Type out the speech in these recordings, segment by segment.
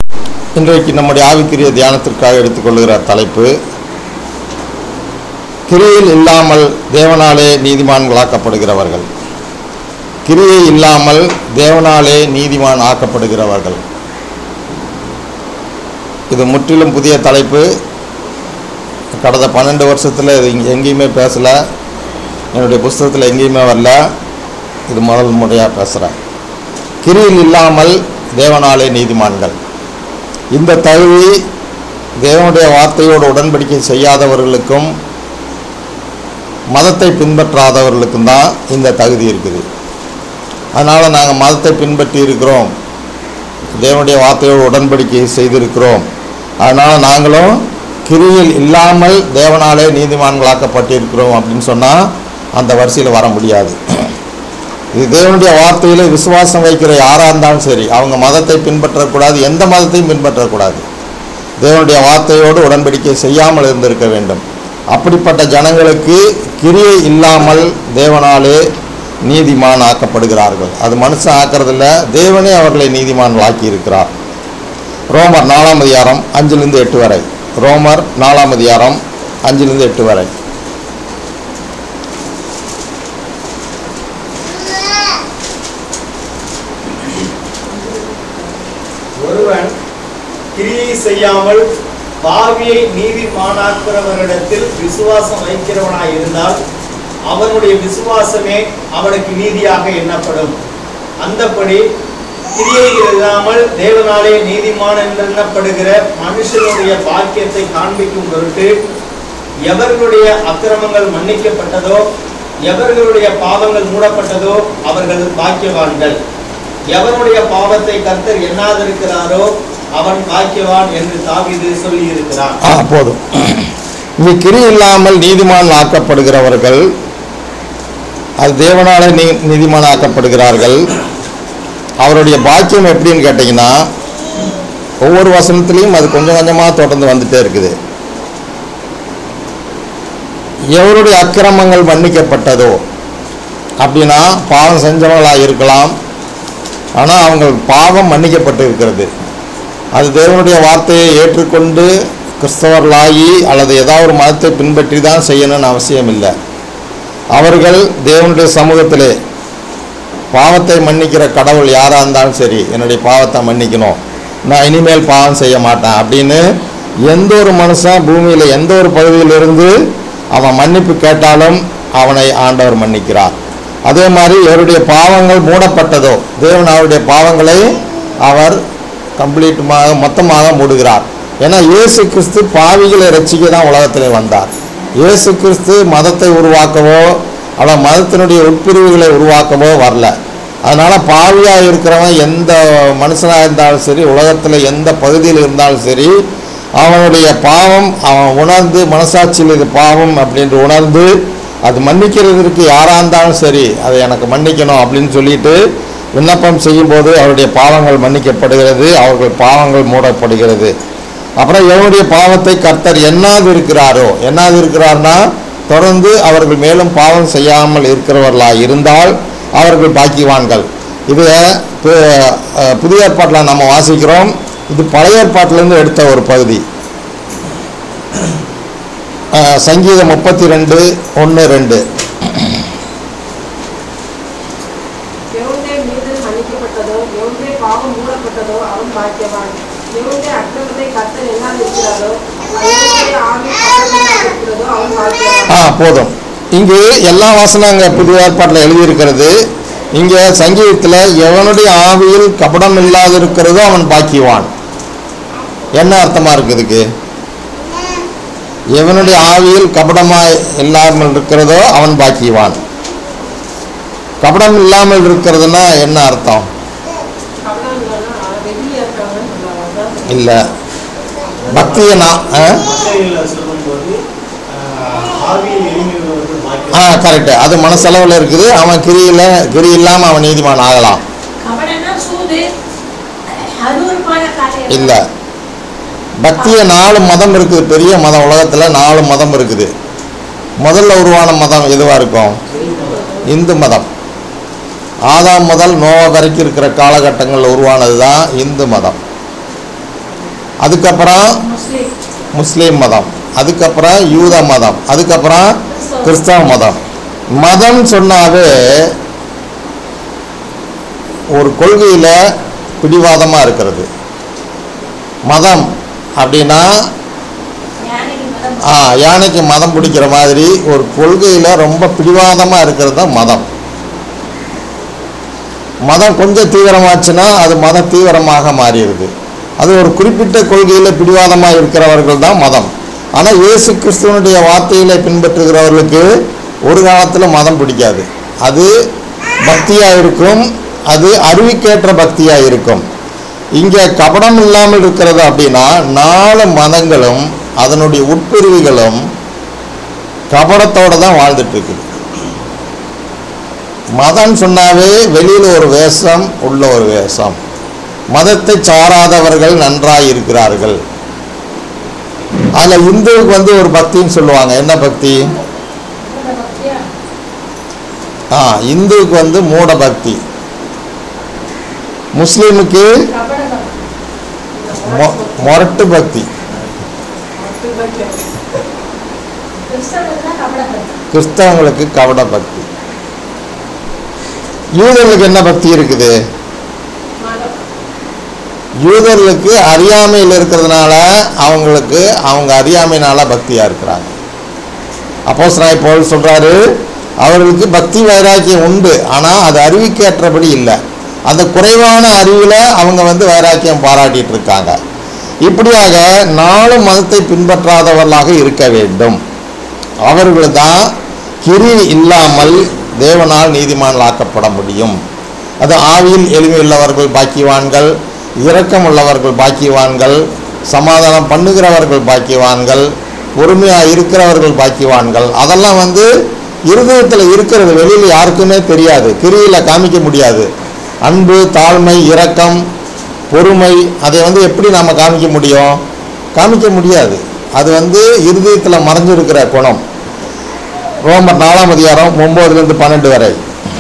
இன்றைக்கு நம்முடைய ஆவிக்குரிய தியானத்திற்காக எடுத்துக்கொள்கிற தலைப்பு கிரியில் இல்லாமல் தேவனாலே நீதிமான்களாக்கப்படுகிறவர்கள் கிரியை இல்லாமல் தேவனாலே நீதிமான் ஆக்கப்படுகிறவர்கள் இது முற்றிலும் புதிய தலைப்பு கடந்த பன்னெண்டு வருஷத்தில் இது இங்க எங்கேயுமே பேசலை என்னுடைய புஸ்தகத்தில் எங்கேயுமே வரல இது முதல் முறையாக பேசுகிறேன் கிரியில் இல்லாமல் தேவனாலே நீதிமான்கள் இந்த தகுதி தேவனுடைய வார்த்தையோடு உடன்படிக்கை செய்யாதவர்களுக்கும் மதத்தை பின்பற்றாதவர்களுக்கும் தான் இந்த தகுதி இருக்குது அதனால் நாங்கள் மதத்தை பின்பற்றி இருக்கிறோம் தேவனுடைய வார்த்தையோடு உடன்படிக்கை செய்திருக்கிறோம் அதனால் நாங்களும் கிரியில் இல்லாமல் தேவனாலே நீதிமான்களாக்கப்பட்டிருக்கிறோம் அப்படின்னு சொன்னால் அந்த வரிசையில் வர முடியாது இது தேவனுடைய வார்த்தையில் விசுவாசம் வைக்கிற யாராக இருந்தாலும் சரி அவங்க மதத்தை பின்பற்றக்கூடாது எந்த மதத்தையும் பின்பற்றக்கூடாது தேவனுடைய வார்த்தையோடு உடன்படிக்கை செய்யாமல் இருந்திருக்க வேண்டும் அப்படிப்பட்ட ஜனங்களுக்கு கிரியை இல்லாமல் தேவனாலே நீதிமான் ஆக்கப்படுகிறார்கள் அது மனுஷன் ஆக்கிறதில்ல தேவனே அவர்களை நீதிமான்கள் ஆக்கி இருக்கிறார் ரோமர் நாலாம் அதிகாரம் அஞ்சிலிருந்து எட்டு வரை ரோமர் நாலாம் அதிகாரம் அஞ்சிலிருந்து எட்டு வரை ஒருவன் கிரியை செய்யாமல் பாவியை நீதிமானாக்கிறவரிடத்தில் விசுவாசம் வைக்கிறவனாய் இருந்தால் அவனுடைய விசுவாசமே அவனுக்கு நீதியாக எண்ணப்படும் அந்தப்படி கிரியை இல்லாமல் தேவனாலே நீதிமான் என்று எண்ணப்படுகிற மனுஷனுடைய பாக்கியத்தை காண்பிக்கும் பொருட்டு எவர்களுடைய அக்கிரமங்கள் மன்னிக்கப்பட்டதோ எவர்களுடைய பாவங்கள் மூடப்பட்டதோ அவர்கள் பாக்கியவான்கள் எவனுடைய பாவத்தை கர்த்தர் எண்ணாதிருக்கிறாரோ அவன் பாக்கியவான் என்று தாவீது சொல்லி இருக்கிறான் ஆ போதும் இங்கே கிரி இல்லாமல் நீதிமான் ஆக்கப்படுகிறவர்கள் அது தேவனாலே நீ நீதிமான் ஆக்கப்படுகிறார்கள் அவருடைய பாக்கியம் எப்படின்னு கேட்டிங்கன்னா ஒவ்வொரு வசனத்துலேயும் அது கொஞ்சம் கொஞ்சமாக தொடர்ந்து வந்துட்டே இருக்குது எவருடைய அக்கிரமங்கள் மன்னிக்கப்பட்டதோ அப்படின்னா பாவம் செஞ்சவங்களாக இருக்கலாம் ஆனால் அவங்க பாவம் மன்னிக்கப்பட்டு இருக்கிறது அது தேவனுடைய வார்த்தையை ஏற்றுக்கொண்டு கிறிஸ்தவர்களாகி அல்லது ஏதாவது ஒரு மதத்தை பின்பற்றி தான் செய்யணும்னு அவசியம் இல்லை அவர்கள் தேவனுடைய சமூகத்திலே பாவத்தை மன்னிக்கிற கடவுள் யாராக இருந்தாலும் சரி என்னுடைய பாவத்தை மன்னிக்கணும் நான் இனிமேல் பாவம் செய்ய மாட்டேன் அப்படின்னு எந்த ஒரு மனுஷன் பூமியில் எந்த ஒரு பகுதியிலிருந்து அவன் மன்னிப்பு கேட்டாலும் அவனை ஆண்டவர் மன்னிக்கிறார் அதே மாதிரி இவருடைய பாவங்கள் மூடப்பட்டதோ தேவன் அவருடைய பாவங்களை அவர் கம்ப்ளீட்டுமாக மொத்தமாக மூடுகிறார் ஏன்னா இயேசு கிறிஸ்து பாவிகளை ரட்சிக்க தான் உலகத்திலே வந்தார் இயேசு கிறிஸ்து மதத்தை உருவாக்கவோ அவன் மதத்தினுடைய உட்பிரிவுகளை உருவாக்கவோ வரல அதனால் பாவியாக இருக்கிறவன் எந்த மனுஷனாக இருந்தாலும் சரி உலகத்தில் எந்த பகுதியில் இருந்தாலும் சரி அவனுடைய பாவம் அவன் உணர்ந்து மனசாட்சியில் இது பாவம் அப்படின்ட்டு உணர்ந்து அது மன்னிக்கிறதற்கு யாராக இருந்தாலும் சரி அதை எனக்கு மன்னிக்கணும் அப்படின்னு சொல்லிட்டு விண்ணப்பம் செய்யும்போது அவருடைய பாவங்கள் மன்னிக்கப்படுகிறது அவர்கள் பாவங்கள் மூடப்படுகிறது அப்புறம் எவனுடைய பாவத்தை கர்த்தர் எண்ணாது இருக்கிறாரோ எண்ணாது இருக்கிறார்னா தொடர்ந்து அவர்கள் மேலும் பாவம் செய்யாமல் இருக்கிறவர்களாக இருந்தால் அவர்கள் பாக்கிவான்கள் இது பு- அஹ், புதிய ஏற்பாட்டில் நம்ம வாசிக்கிறோம் இது பழைய ஏற்பாட்டிலேருந்து எடுத்த ஒரு பகுதி அஹ், சங்கீதம் முப்பத்தி ரெண்டு ஒன்று ரெண்டு எவனுடைய மீது மன்னிக்கப்பட்டதோ எவனுடைய பாவம் மூடப்பட்டதோ அவன் பாக்கியவான் எவனுடைய அக்கிரமத்தை கர்த்தர் எல்லாம் இருக்கிறாரோ எவனுடைய ஆவி கர்த்தர் இருக்கிறதோ அவன் பாக்கியவான் ஆ போதும் இங்கு எல்லா வசனங்க புதிய ஏற்பாட்டில் எழுதியிருக்கிறது இங்கே சங்கீதத்தில் எவனுடைய ஆவியில் கபடம் இல்லாதிருக்கிறதோ அவன் பாக்கியவான் என்ன அர்த்தமாக இருக்குதுக்கு எவனுடைய ஆவியில் கபடமாய் இல்லாமல் இருக்கிறதோ அவன் பாக்கியவான் கபடம் இல்லாமல் இருக்கிறதுனா என்ன அர்த்தம் கபடம் இல்லைன்னா வெளியே இருக்காங்கன்னு சொல்லுவாங்க அதான் இல்லை பக்தியை நான் ஆ? மத்தையில் சொல்லும்போது ஆஹ், ஆவியில் எளிமையுள்ளவர்கள் ஆ பாக்கியம் கரெக்டு அது மனசளவில் இருக்குது அவன் கிரியில் கிரி இல்லாமல் அவன் நீதிமான் ஆகலாம் கபடனா சூது அருவருப்பான காரியம் இல்லை பக்திய நாலு மதம் இருக்குது பெரிய மதம் உலகத்தில் நாலு மதம் இருக்குது முதல்ல உருவான மதம் எதுவாக இருக்கும் இந்து மதம் ஆதாம் முதல் நோவா வரைக்கும் இருக்கிற காலகட்டங்களில் உருவானது தான் இந்து மதம் அதுக்கப்புறம் முஸ்லீம் முஸ்லீம் மதம் அதுக்கப்புறம் யூத மதம் அதுக்கப்புறம் கிறிஸ்தவ மதம் மதம் சொன்னாவே ஒரு கொள்கையில் பிடிவாதமாக இருக்கிறது மதம் அப்படின்னா ஞானிக்கு மதம் ஆ யானைக்கு மதம் பிடிக்கிற மாதிரி ஒரு கொள்கையில் ரொம்ப பிடிவாதமாக இருக்கிறது தான் மதம் மதம் கொஞ்சம் தீவிரமாச்சுன்னா அது மத தீவிரமாக மாறிடுது அது ஒரு குறிப்பிட்ட கொள்கையில் பிடிவாதமாக இருக்கிறவர்கள் தான் மதம் ஆனால் இயேசு கிறிஸ்துவனுடைய வார்த்தைகளை பின்பற்றுகிறவர்களுக்கு ஒரு காலத்தில் மதம் பிடிக்காது அது பக்தியாக இருக்கும் அது அறிவிக்கேற்ற பக்தியாக இருக்கும் இங்கே கபடம் இல்லாமல் இருக்கிறது அப்படின்னா நாலு மதங்களும் அதனுடைய உட்பிரிவுகளும் கபடத்தோடு தான் வாழ்ந்துட்டு இருக்குது மதம் சொன்னாவே வெளியில் ஒரு வேஷம் உள்ள ஒரு வேஷம் மதத்தை சாராதவர்கள் நன்றாய் இருக்கிறார்கள் அதில் இந்துவுக்கு வந்து ஒரு பக்தின்னு சொல்லுவாங்க என்ன பக்தி மூட பக்தியா ஆ இந்துவுக்கு வந்து மூட பக்தி முஸ்லீமுக்கு கபட பக்தி மொ- மொரட்டு பக்தி கிறிஸ்தவர்களுக்கு தான் கபட பக்தி கிறிஸ்தவங்களுக்கு கவட பக்தி யூதர்களுக்கு என்ன பக்தி இருக்குது மதம் யூதர்களுக்கு அறியாமையில் இருக்கிறதுனால அவங்களுக்கு அவங்க அறியாமையினால பக்தியாக இருக்கிறாங்க அப்போஸ்தலனாகிய பவுல் சொல்கிறாரு அவர்களுக்கு பக்தி வைராக்கியம் உண்டு ஆனால் அது அறிவிக்கேற்றபடி இல்லை அந்த குறைவான அறிவில் அவங்க வந்து வைராக்கியம் பாராட்டிட்டு இருக்காங்க இப்படியாக நாலு மதத்தை பின்பற்றாதவர்களாக இருக்க வேண்டும் அவர்கள் தான் கிரி இல்லாமல் தேவனால் நீதிமான்களாக்கப்பட முடியும் அது ஆவியில் எளிமையுள்ளவர்கள் பாக்கியவான்கள் இரக்கம் உள்ளவர்கள் பாக்கியவான்கள் சமாதானம் பண்ணுகிறவர்கள் பாக்கியவான்கள் பொறுமையாக இருக்கிறவர்கள் பாக்கியவான்கள் அதெல்லாம் வந்து இருதயத்தில் இருக்கிறது வெளியில் யாருக்குமே தெரியாது கிரியில் காமிக்க முடியாது அன்பு தாழ்மை இரக்கம் பொறுமை அதை வந்து எப்படி நாம் காமிக்க முடியும் காமிக்க முடியாது அது வந்து இருதயத்தில் மறைஞ்சிருக்கிற குணம் ரோமர் நாலாம் அதிகாரம் ஒம்போதுலேருந்து பன்னெண்டு வரை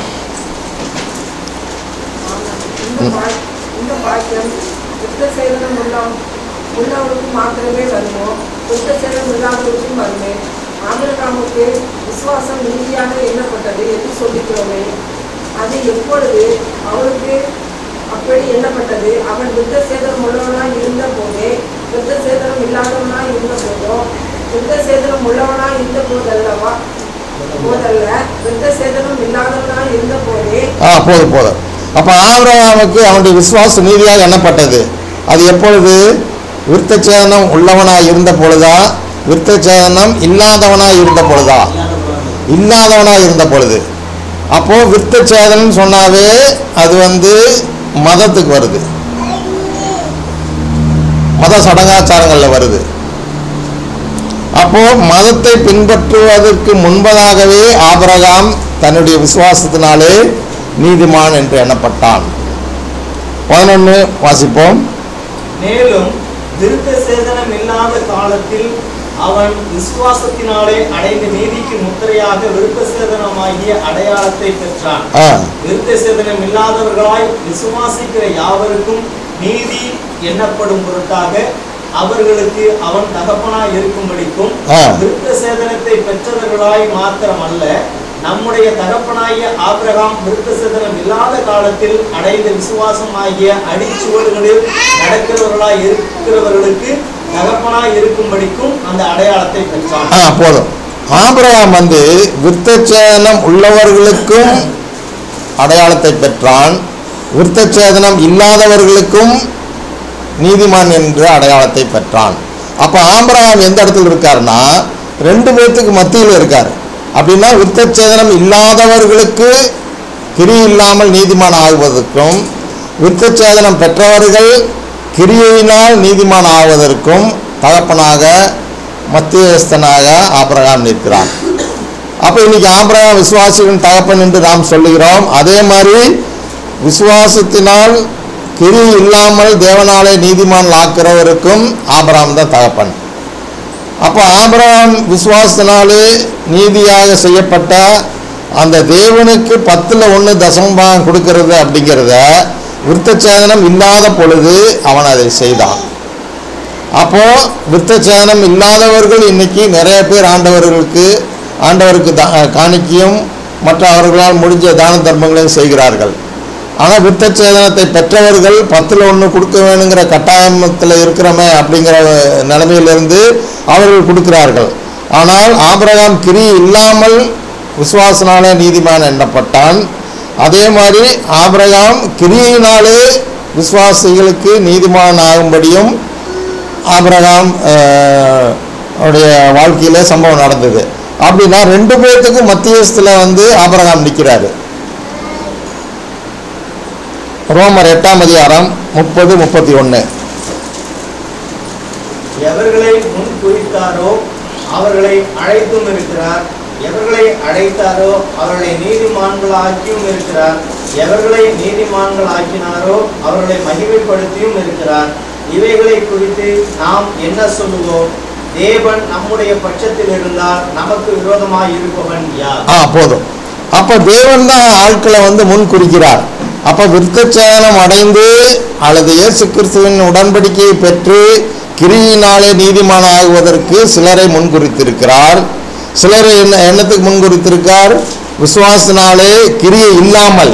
இந்த பா- இந்த பாக்கியம் யுத்த சேதனம் உள்ள உள்ளவனுக்கு மாத்திரமே வருமோ யுத்த சேதனம் இல்லாதவருக்கும் வருமே ஆபிரகாமுக்கு விசுவாசம் நீதியாக எண்ணப்பட்டது என்று சொல்லிக்கிறோமே அது எப்பொழுது அவருக்கு அப்படி எண்ணப்பட்டது அவன் யுத்த சேதனம் உள்ளவனாய் இருந்த போதே யுத்த சேதனம் இல்லாதவனாய் இருந்த போதோ யுத்த சேதனம் உள்ளவனாய் இருந்த போதல்லவா போதல்ல யுத்த சேதனம் இல்லாதவனாய் இருந்த போதே ஆ போதும் போதும் அப்போ ஆபிரகாமுக்கு அவனுடைய விசுவாச நீதியாக எண்ணப்பட்டது அது எப்பொழுது விருத்தச்சேதனம் உள்ளவனாய் இருந்த பொழுதா விருத்தச்சேதனம் இல்லாதவனாய் இருந்த பொழுதா இல்லாதவனாய் இருந்த பொழுது அப்போ விருத்தச்சேதனம் சொன்னாவே அது வந்து மதத்துக்கு வருது மத சடங்காச்சாரங்களில் வருது அப்போ மதத்தை பின்பற்றுவதற்கு முன்பதாகவே ஆபிரகாம் தன்னுடைய விசுவாசத்தினாலே நீதிமான் என்று எண்ணப்பட்டான் பதினொன்று வாசிப்போம் மேலும் விருத்த சேதனம் இல்லாத காலத்தில் அவன் விசுவாசத்தினாலே அடைந்த நீதிக்கு முத்திரையாக விருத்த சேதனமாகிய அடையாளத்தை பெற்றான் ஆ விருத்த சேதனம் இல்லாதவர்களாய் விசுவாசிக்கிற யாவருக்கும் நீதி எண்ணப்படும் பொருட்டாக அவர்களுக்கு அவன் தகப்பனாய் இருக்கும்படிக்கும் ஆ. விருத்த சேதனத்தை பெற்றவர்களாய் மாத்திரமல்ல நம்முடைய தகப்பனாகிய ஆபிரகாம் விருத்த சேதனம் இல்லாத காலத்தில் அடைந்த விசுவாசம் ஆகிய அடிச்சுவடுகளில் நடக்கிறவர்களாய் இருக்கிறவர்களுக்கு தகப்பனாய் இருக்கும்படிக்கும் அந்த அடையாளத்தை பெற்றான் ஆ போதும் ஆபிரகாம் வந்து விருத்தச்சேதனம் உள்ளவர்களுக்கும் அடையாளத்தை பெற்றான் விருத்தச்சேதனம் இல்லாதவர்களுக்கும் நீதிமான் என்ற அடையாளத்தை பெற்றான் அப்போ ஆபிரகாம் எந்த இடத்துல இருக்காருன்னா ரெண்டு பேர்த்துக்கு மத்தியில் இருக்கார் அப்படின்னா விருத்தச்சேதனம் இல்லாதவர்களுக்கு கிரி இல்லாமல் நீதிமான் ஆகுவதற்கும் விருத்தச்சேதனம் பெற்றவர்கள் கிரியையினால் நீதிமான் ஆவதற்கும் தகப்பனாக மத்தியஸ்தனாக ஆபிரகாம் நிற்கிறான் அப்போ இன்னைக்கு ஆபிரகாம் விசுவாசிகளின் தகப்பன் என்று நாம் சொல்லுகிறோம் அதே மாதிரி விசுவாசத்தினால் கிரி இல்லாமல் தேவனாலே நீதிமான் ஆக்கிறவருக்கும் ஆபிரகாம் தான் தகப்பன் அப்போ ஆபிரகாம் விசுவாசத்தினாலே நீதியாக செய்யப்பட்ட அந்த தேவனுக்கு பத்தில் ஒன்று தசமபாகம் கொடுக்கறது அப்படிங்கிறத விருத்தச்சேதனம் இல்லாத பொழுது அவன் அதை செய்தான் அப்போ விருத்தச்சேதனம் இல்லாதவர்கள் இன்னைக்கு நிறைய பேர் ஆண்டவர்களுக்கு ஆண்டவருக்கு தா காணிக்கையும் மற்ற அவர்களால் முடிஞ்ச தான தர்மங்களையும் செய்கிறார்கள் ஆனால் விருத்தச்சேதனத்தை பெற்றவர்கள் பத்தில் ஒன்று கொடுக்க வேணுங்கிற கட்டாயத்தில் இருக்கிறோமே அப்படிங்கிற நிலைமையிலிருந்து அவர்கள் கொடுக்கிறார்கள் ஆனால் ஆபிரகாம் கிரி இல்லாமல் விசுவாசனாலே நீதிமான் எண்ணப்பட்டான் அதே மாதிரி ஆபிரகாம் கிரியினாலே விசுவாசிகளுக்கு நீதிமான் ஆகும்படியும் ஆபிரகாம் அஹ், உடைய வாழ்க்கையில சம்பவம் நடந்தது அப்படின்னா ரெண்டு பேர்த்துக்கும் மத்தியஸ்தில் வந்து ஆபிரகாம் நிற்கிறாரு ரோமர் எட்டாம் அதிகாரம் முப்பது முப்பத்தி ஒன்று எவர்களை முன் குறித்தாரோ அவர்களை அழைத்தும் இருக்கிறார் எவர்களை அழைத்தாரோ அவர்களை நீதிமான்களாக்கியும் இருக்கிறார் எவர்களை நீதிமான்களாக்கினாரோ அவர்களை மகிமைப்படுத்தியும் இருக்கிறார் இவைகளை குறித்து நாம் என்ன சொல்லுவோம் தேவன் நம்முடைய பட்சத்தில் இருந்தால் நமக்கு விரோதமாய் இருப்பவன் யார் ஆ போதும் அப்போ தேவன் தான் ஆட்களை வந்து முன் குறிக்கிறார் அப்போ விருத்தச்சேதனம் அடைந்து அல்லது இயேசு கிறிஸ்துவின் உடன்படிக்கையை பெற்று கிரியினாலே நீதிமான ஆகுவதற்கு சிலரை முன்குறித்திருக்கிறார் சிலரை என்ன என்னத்துக்கு முன்குறித்திருக்கார் விசுவாசனாலே கிரியை இல்லாமல்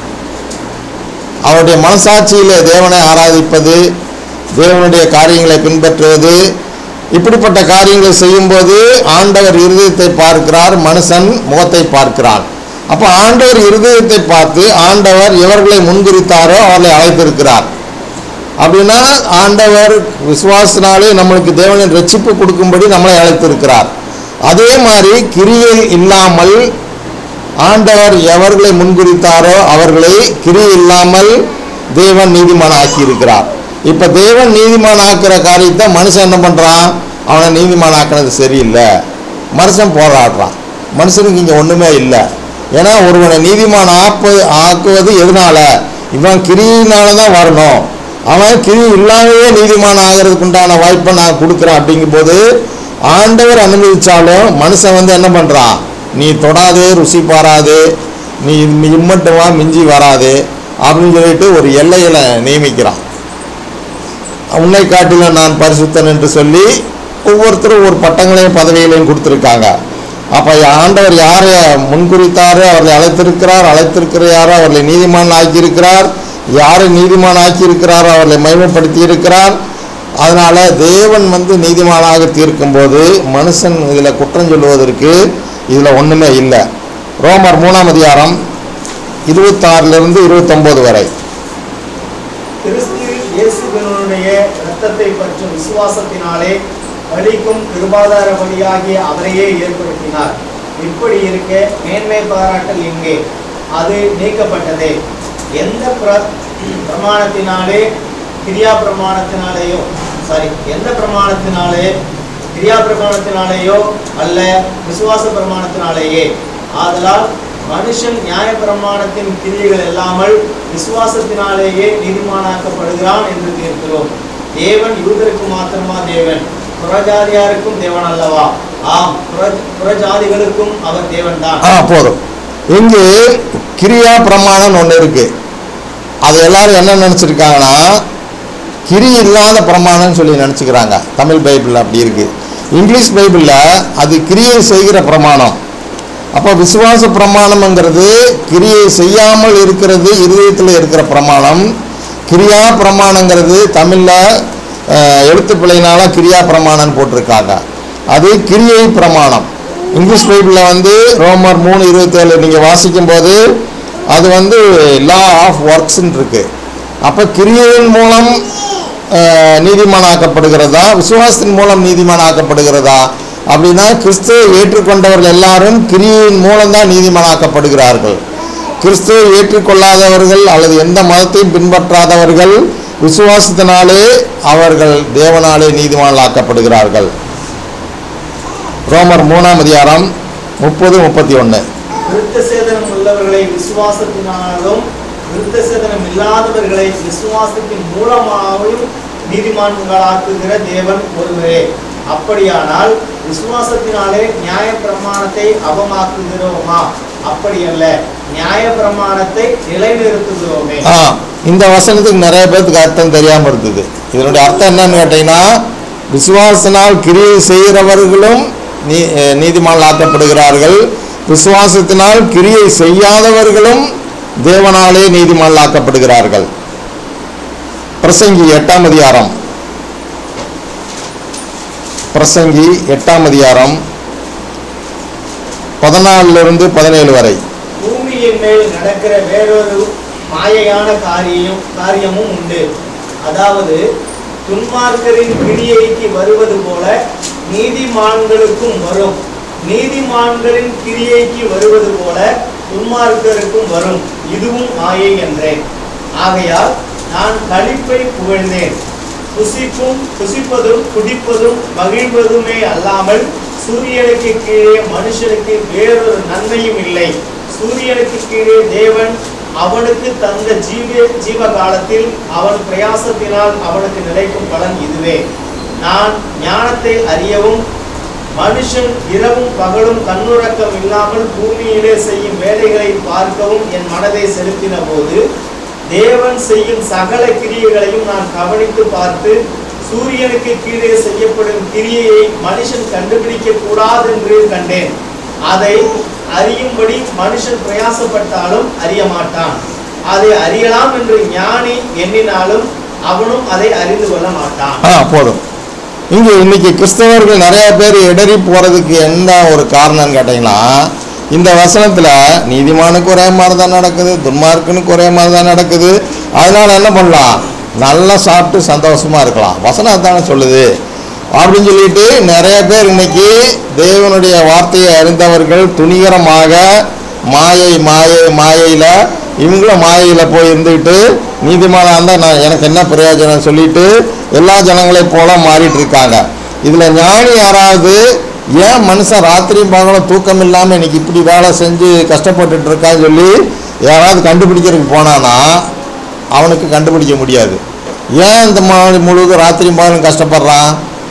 அவருடைய மனசாட்சியிலே தேவனை ஆராதிப்பது தேவனுடைய காரியங்களை பின்பற்றுவது இப்படிப்பட்ட காரியங்களை செய்யும்போது ஆண்டவர் இருதயத்தை பார்க்கிறார் மனுஷன் முகத்தை பார்க்கிறான் அப்போ ஆண்டவர் இருதயத்தை பார்த்து ஆண்டவர் எவர்களை முன்குறித்தாரோ அவர்களை அழைத்திருக்கிறார் அப்படின்னா ஆண்டவர் விசுவாசனாலே நம்மளுக்கு தேவனின் ரட்சிப்பு கொடுக்கும்படி நம்மளை அழைத்திருக்கிறார் அதே மாதிரி கிரியை இல்லாமல் ஆண்டவர் எவர்களை முன்குறித்தாரோ அவர்களை கிரி இல்லாமல் தேவன் நீதிமான் ஆக்கியிருக்கிறார் இப்போ தேவன் நீதிமான் ஆக்குற காரியத்தை மனுஷன் என்ன பண்ணுறான் அவனை நீதிமான் ஆக்கினது சரியில்லை மனுஷன் போராடுறான் மனுஷனுக்கு இங்கே ஒன்றுமே இல்லை ஏன்னா ஒருவனை நீதிமான் ஆப்பது ஆக்குவது எதனால இவன் கிரியினால தான் வரணும் அவன் கிரி இல்லாமவே நீதிமான் ஆகிறதுக்கு உண்டான வாய்ப்பை நான் கொடுக்குறேன் அப்படிங்கும்போது ஆண்டவர் அனுமதிச்சாலும் மனுஷன் வந்து என்ன பண்ணுறான் நீ தொடாது ருசி பாராது நீ நீ இம்மட்டும் வா மிஞ்சி வராது அப்படின்னு சொல்லிட்டு ஒரு எல்லைகளை நியமிக்கிறான் உன்னை காட்டிலும் நான் பரிசுத்தன் என்று சொல்லி ஒவ்வொருத்தரும் ஒரு பட்டங்களையும் பதவிகளையும் கொடுத்துருக்காங்க அப்போ ஆண்டவர் யாரை முன்குறித்தாரோ அவர்களை அழைத்திருக்கிறார் அழைத்திருக்கிற யாரோ அவர்களை நீதிமான் ஆக்கியிருக்கிறார் யாரை நீதிமான் ஆக்கியிருக்கிறாரோ அவர்களை மகிமைப்படுத்தி இருக்கிறார் அதனால தேவன் வந்து நீதிமானாக தீர்க்கும்போது மனுஷன் இதில் குற்றம் சொல்லுவதற்கு இதில் ஒன்றுமே இல்லை ரோமர் மூணாம் அதிகாரம் இருபத்தாறிலிருந்து இருபத்தொம்போது வரை கிறிஸ்து இயேசுவினுடைய இரத்தத்தை பற்றும் விசுவாசத்தினாலே பலிக்கும் கிருபாதார பலியாகிய அவரையே ஏற்படுத்தினார் இப்படி இருக்க மேன்மை பாராட்டல் எங்கே அது நீக்கப்பட்டதே எந்த பிர- பிரமாணத்தினாலே கிரியா பிரமாணத்தினாலேயோ சாரி எந்த பிரமாணத்தினாலே கிரியா பிரமாணத்தினாலேயோ அல்ல விசுவாச பிரமாணத்தினாலேயே ஆதலால் மனுஷன் நியாய பிரமாணத்தின் கிரியைகள் இல்லாமல் விசுவாசத்தினாலேயே நீதிமானாக்கப்படுகிறான் என்று தீர்க்கிறோம் தேவன் யூதருக்கு மாத்திரமா தேவன் புறஜாதியாருக்கும் தேவன் அல்லவா ஆம் புற- புறஜாதிகளுக்கும் அவர் தேவன்தான் ஆ போதும் இங்கு கிரியா பிரமாணம் ஒன்று இருக்கு அது எல்லாரும் என்ன நினச்சிருக்காங்கன்னா கிரி இல்லாத பிரமாணம்னு சொல்லி நினச்சிக்கிறாங்க தமிழ் பைபிளில் அப்படி இருக்கு இங்கிலீஷ் பைபிளில் அது கிரியை செய்கிற பிரமாணம் அப்போ விசுவாச பிரமாணம்ங்கிறது கிரியை செய்யாமல் இருக்கிறது இருதயத்தில் இருக்கிற பிரமாணம் கிரியா பிரமாணங்கிறது தமிழில் எழுத்து பிழையினால கிரியா பிரமாணம்னு போட்டிருக்காங்க அது கிரியை பிரமாணம் இங்கிலீஷ் பைபிளில் வந்து ரோமர் மூணு இருபத்தேழு நீங்கள் வாசிக்கும்போது அது வந்து லா ஆஃப் ஒர்க்ஸ்ன்னு இருக்கு அப்போ கிரியையின் மூலம் அஹ், நீதிமானாக்கப்படுகிறதா விசுவாசத்தின் மூலம் நீதிமானாக்கப்படுகிறதா அப்படின்னா கிறிஸ்துவை ஏற்றுக்கொண்டவர்கள் எல்லாரும் கிரியையின் மூலம்தான் நீதிமானாக்கப்படுகிறார்கள் கிறிஸ்துவை ஏற்றுக்கொள்ளாதவர்கள் அல்லது எந்த மதத்தையும் பின்பற்றாதவர்கள் விசுவாசத்தினாலே அவர்கள் தேவனாலே நீதிமானாக்கப்படுகிறார்கள் ரோமர் மூணாம் அதிகாரம் முப்பது முப்பத்தி ஒன்று விருத்த சேதனம் உள்ளவர்களை விசுவாசத்தினாலும் விருத்த சேதனம் இல்லாதவர்களை விசுவாசத்தின் மூலமாகவும் நீதிமான்களாக்குகிற தேவன் ஒருவரே அப்படியானால் விசுவாசத்தினாலே நியாய பிரமாணத்தை அவமாக்குகிறோமா அப்படியல்ல நியாய பிரமாணத்தை நிலைநிறுத்துகிறோமே ஆ இந்த வசனத்துக்கு நிறைய பேர்த்துக்கு அர்த்தம் தெரியாமல் இருக்குது இதனுடைய அர்த்தம் என்னன்னு கேட்டிங்கன்னா விசுவாசத்தினால் கிரியை செய்கிறவர்களும் நீ அஹ் நீதிமான்களாக்கப்படுகிறார்கள் விசுவாசத்தினால் கிரியை செய்யாதவர்களும் தேவனாலே நீதிமான்களாக்கப்படுகிறார்கள் பிரசங்கி எட்டாம் அதிகாரம் பிரசங்கி எட்டாம் அதிகாரம் பதினாலிருந்து பதினேழு வரை பூமியின் மேல் நடக்கிற வேறொரு மாயையான காரியம் காரியமும் உண்டு அதாவது துன்மார்க்கரின் கிரியைக்கு வருவது போல நீதிமான்களுக்கும் வரும் நீதிமான்களின் கிரியைக்கு வருவது போல துன்மார்க்கருக்கும் வரும் இதுவும் மாயை என்றேன் ஆகையால் நான் களிப்பை புகழ்ந்தேன் புசிப்பும் புசிப்பதும் குடிப்பதும் மகிழ்வதுமே அல்லாமல் சூரியனுக்கு கீழே மனுஷனுக்கு வேறொரு நன்மையும் இல்லை சூரியனுக்கு கீழே தேவன் அவனுக்கு தந்த ஜீவ ஜீவ காலத்தில் அவன் பிரயாசத்தினால் அவனுக்கு நிலைக்கும் பலன் இதுவே நான் ஞானத்தை அறியவும் மனுஷன் இரவும் பகலும் கண்ணுறக்கம் இல்லாமல் பூமியிலே செய்யும் வேலைகளை பார்க்கவும் என் மனதை செலுத்தின போது தேவன் செய்யும் சகல கிரியைகளையும் நான் கவனித்து பார்த்து சூரியனுக்கு கீழே செய்யப்படும் கிரியையை மனுஷன் கண்டுபிடிக்க கூடாது என்று கண்டேன் அதை அறியும்படி மனுஷன் பிரயாசப்பட்டாலும் அறிய மாட்டான் அதை அறியலாம் என்று ஞானி எண்ணினாலும் அவனும் அதை அறிந்து கொள்ள மாட்டான் ஆ போதும் இங்கே இன்னைக்கு கிறிஸ்தவர்கள் நிறைய பேர் இடறி போகிறதுக்கு என்ன ஒரு காரணம்னு கேட்டிங்கன்னா இந்த வசனத்தில் நீதிமானுக்கு ஒரே மாதிரி தான் நடக்குது துன்மார்க்கனுக்கு ஒரே மாதிரி தான் நடக்குது அதனால என்ன பண்ணலாம் நல்லா சாப்பிட்டு சந்தோஷமா இருக்கலாம் வசனம் அதானே சொல்லுது அப்படின்னு சொல்லிட்டு நிறைய பேர் இன்னைக்கு தேவனுடைய வார்த்தையை அறிந்தவர்கள் துணிகரமாக மாயை மாயை மாயையில் இவங்களும் மாயையில் போய் இருந்துக்கிட்டு நீதிமானா இருந்தால் நான் எனக்கு என்ன பிரயோஜனம் சொல்லிட்டு எல்லா ஜனங்களையும் போல மாறிட்டு இருக்காங்க இதில் ஞானி யாராவது ஏன் மனுஷன் ராத்திரியும் பகலும் தூக்கம் இல்லாமல் இன்னைக்கு இப்படி வேலை செஞ்சு கஷ்டப்பட்டுட்டு இருக்கான்னு சொல்லி யாராவது கண்டுபிடிக்கிறதுக்கு போனானா அவனுக்கு கண்டுபிடிக்க முடியாது ஏன் இந்த மாதிரி முழுவதும் ராத்திரியும் பகலும் கஷ்டப்படுறான்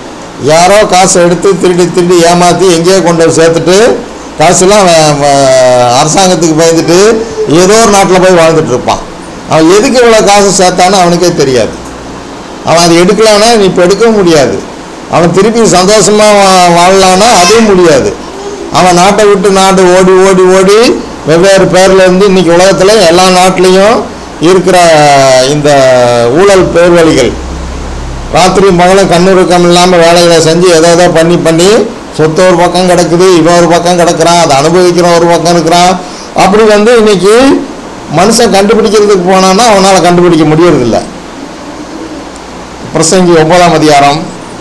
யாரோ காசை எடுத்து திருடி திருடி ஏமாற்றி எங்கேயோ கொண்டு போய் சேர்த்துட்டு காசுலாம் வ- வ- அரசாங்கத்துக்கு பயந்துட்டு ஏதோ ஒரு நாட்டில் போய் வாழ்ந்துட்டு இருப்பான் அவன் எதுக்கு இவ்வளோ காசு சேர்த்தான்னு அவனுக்கே தெரியாது அவன் அதை எடுக்கலான்னா நீ இப்போ எடுக்கவும் முடியாது அவன் திருப்பி சந்தோஷமாக வா- வாழலான்னா அதுவும் முடியாது அவன் நாட்டை விட்டு நாடு ஓடி ஓடி ஓடி வெவ்வேறு பேர்ல இருந்து இன்னைக்கு உலகத்தில் எல்லா நாட்டிலையும் இருக்கிற இந்த ஊழல் பேர்வழிகள் ராத்திரி பகலும் கண்ணுருக்கம் இல்லாமல் வேலைகளை செஞ்சு ஏதோ ஏதோ பண்ணி பண்ணி சொத்து ஒரு பக்கம் கிடக்குது இவன் ஒரு பக்கம் கிடக்குறான் அதை அனுபவிக்கிற ஒரு பக்கம் இருக்கிறான் அப்படி வந்து இன்னைக்கு மனுஷன் கண்டுபிடிக்கிறதுக்கு போனான்னா அவனால் கண்டுபிடிக்க முடியறதில்ல பிரசங்கி ஒன்பதாம் அதிகாரம்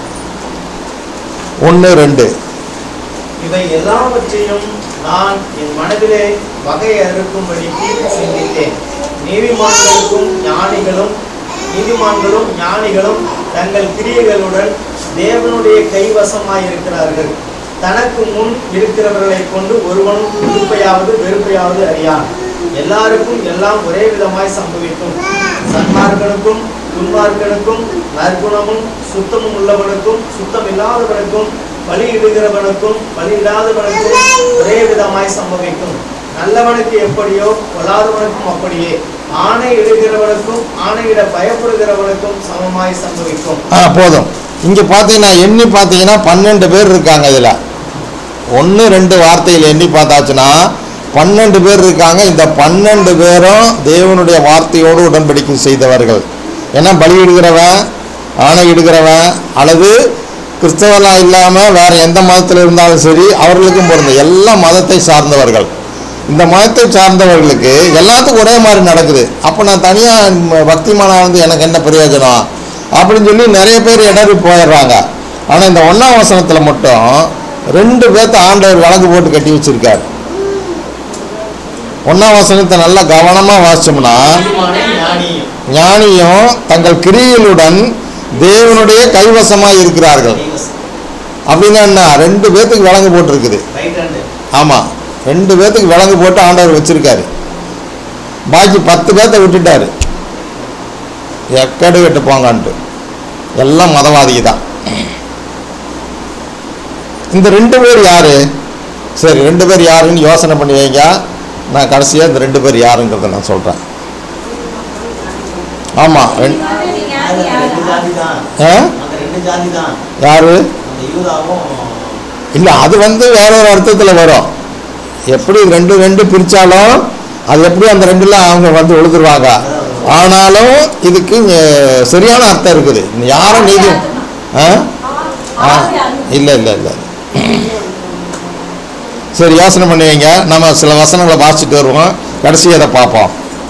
ஒன்று ரெண்டு இவை எல்லாவற்றையும் நான் என் மனதிலே வகையறுக்கும்படிக்கு சிந்தித்தேன் நீதிமான்களுக்கும் ஞானிகளும் நீதிமான்களும் ஞானிகளும் தங்கள் கிரியைகளுடன் தேவனுடைய கைவசமாயிருக்கிறார்கள் தனக்கு முன் இருக்கிறவர்களை கொண்டு ஒருவனும் விருப்பையாவது வெறுப்பையாவது அறியான் எல்லாருக்கும் எல்லாம் ஒரே விதமாய் சம்பவிக்கும் சன்மார்க்கனுக்கும் துன்மார்க்கனுக்கும் நற்குணமும் சுத்தமும் உள்ளவனுக்கும் சுத்தம் இல்லாதவனுக்கும் பலியிடுகிறவனுக்கும் பலியிடாதவனுக்கும் ஒரே விதமாய் சம்பவிக்கும் நல்லவனுக்கு எப்படியோ கொள்ளாதவனுக்கும் அப்படியே ஆணை இடுகிறவனுக்கும் ஆணையிட பயப்படுகிறவனுக்கும் சமமாய் சம்பவிக்கும் ஆ போதும் இங்கே பார்த்தீங்கன்னா எண்ணி பார்த்தீங்கன்னா பன்னெண்டு பேர் இருக்காங்க இதில் ஒன்று ரெண்டு வார்த்தையில் எண்ணி பார்த்தாச்சுன்னா பன்னெண்டு பேர் இருக்காங்க இந்த பன்னெண்டு பேரும் தேவனுடைய வார்த்தையோடு உடன்படிக்கை செய்தவர்கள் ஏன்னா பலியிடுகிறவன் ஆணையிடுகிறவன் அல்லது கிறிஸ்தவர்களாக இல்லாமல் வேறு எந்த மதத்தில் இருந்தாலும் சரி அவர்களுக்கும் பொருந்தும் எல்லா மதத்தை சார்ந்தவர்கள் இந்த மதத்தை சார்ந்தவர்களுக்கு எல்லாத்துக்கும் ஒரே மாதிரி நடக்குது அப்போ நான் தனியாக பக்திமானா வந்து எனக்கு என்ன பிரயோஜனம் அப்படின்னு சொல்லி நிறைய பேர் இடறி போயிடுறாங்க ஆனால் இந்த ஒன்றாம் வசனத்தில் மட்டும் ரெண்டு பேர்த்த ஆண்டவர் விளக்கு போட்டு கட்டி வச்சிருக்காரு ஒன்றாம் வசனத்தை நல்லா கவனமாக வாசிச்சோம்னா நீதிமானே ஞானியும் ஞானியும் தங்கள் கிரியைகளுடன் தேவனுடைய கைவசமாக இருக்கிறார்கள் அப்படின்னா என்ன ரெண்டு பேர்த்துக்கு விலங்கு போட்டிருக்குது ரைட் ஹேண்டு ஆமாம் ரெண்டு பேர்த்துக்கு விலங்கு போட்டு ஆண்டவர் வச்சிருக்காரு பாக்கி பத்து பேர்த்த விட்டுட்டாரு எக்கடு கட்டு போங்கன்ட்டு எல்லாம் மதவாதி தான் இந்த ரெண்டு பேர் யாரு சரி ரெண்டு பேர் யாருன்னு யோசனை பண்ணி வைங்க நான் கடைசியாக இந்த ரெண்டு பேர் யாருங்கிறத நான் சொல்கிறேன் ஆமாம் ரெண்டு அது அந்த ரெண்டு ஜாதி தான் ஆ அந்த ரெண்டு ரெண்டு ஜாதி தான் யாரு அந்த யூதாவும் இல்லை அது வந்து வேற ஒரு அர்த்தத்தில் வரும் எப்படி ரெண்டு ரெண்டு பிரித்தாலும் அது எப்படி அந்த ரெண்டுல அவங்க வந்து எழுதுருவாங்க ஆனாலும் இதுக்கு அஹ், சரியான அர்த்தம் இருக்குது யாரும் நீதி ஆ ஆ இல்லை இல்லை இல்லை சரி யோசனை பண்ணி வைங்க நம்ம சில வசனங்களை வாசிச்சுட்டு வருவோம் கடைசி அதை பார்ப்போம்